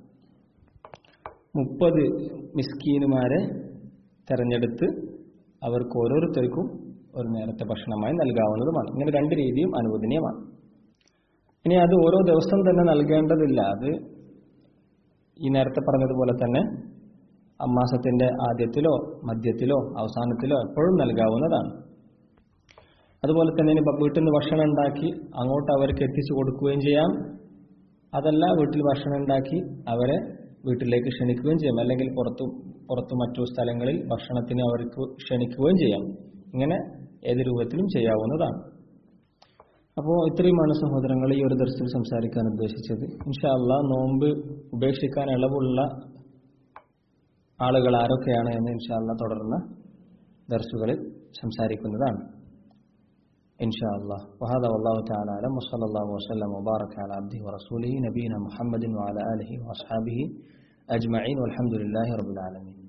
മുപ്പത് മിസ്കീനുമാരെ തെരഞ്ഞെടുത്ത് അവർക്ക് ഓരോരുത്തർക്കും ഒരു നേരത്തെ ഭക്ഷണമായി നൽകാവുന്നതുമാണ് ഇങ്ങനെ രണ്ട് രീതിയും അനുവദനീയമാണ് ഇനി അത് ഓരോ ദിവസം തന്നെ നൽകേണ്ടതില്ല അത് ഈ നേരത്തെ പറഞ്ഞതുപോലെ തന്നെ അമ്മാസത്തിന്റെ ആദ്യത്തിലോ മധ്യത്തിലോ അവസാനത്തിലോ എപ്പോഴും നൽകാവുന്നതാണ് അതുപോലെ തന്നെ ഇനി വീട്ടിൽ നിന്ന് ഭക്ഷണം ഉണ്ടാക്കി അങ്ങോട്ട് അവർക്ക് എത്തിച്ചു കൊടുക്കുകയും ചെയ്യാം അതല്ല വീട്ടിൽ ഭക്ഷണം ഉണ്ടാക്കി അവരെ വീട്ടിലേക്ക് ക്ഷണിക്കുകയും ചെയ്യാം അല്ലെങ്കിൽ പുറത്തു പുറത്തു മറ്റു സ്ഥലങ്ങളിൽ ഭക്ഷണത്തിന് അവർക്ക് ക്ഷണിക്കുകയും ചെയ്യാം ഇങ്ങനെ ഏത് രൂപത്തിലും ചെയ്യാവുന്നതാണ് അപ്പോൾ ഇത്രയുമാണ് സഹോദരങ്ങൾ ഈ ഒരു ദർശനം സംസാരിക്കാൻ ഉദ്ദേശിച്ചത് ഇൻഷാല്ല നോമ്പ് ഉപേക്ഷിക്കാൻ ഇളവുള്ള ആളുകൾ ആരൊക്കെയാണ് എന്ന് ഇൻഷാല്ല തുടർന്ന് ദർസുകളിൽ സംസാരിക്കുന്നതാണ് إن شاء الله وهذا والله تعالى أعلم وصلى الله وسلم وبارك على عبده ورسوله نبينا محمد وعلى آله وأصحابه أجمعين والحمد لله رب العالمين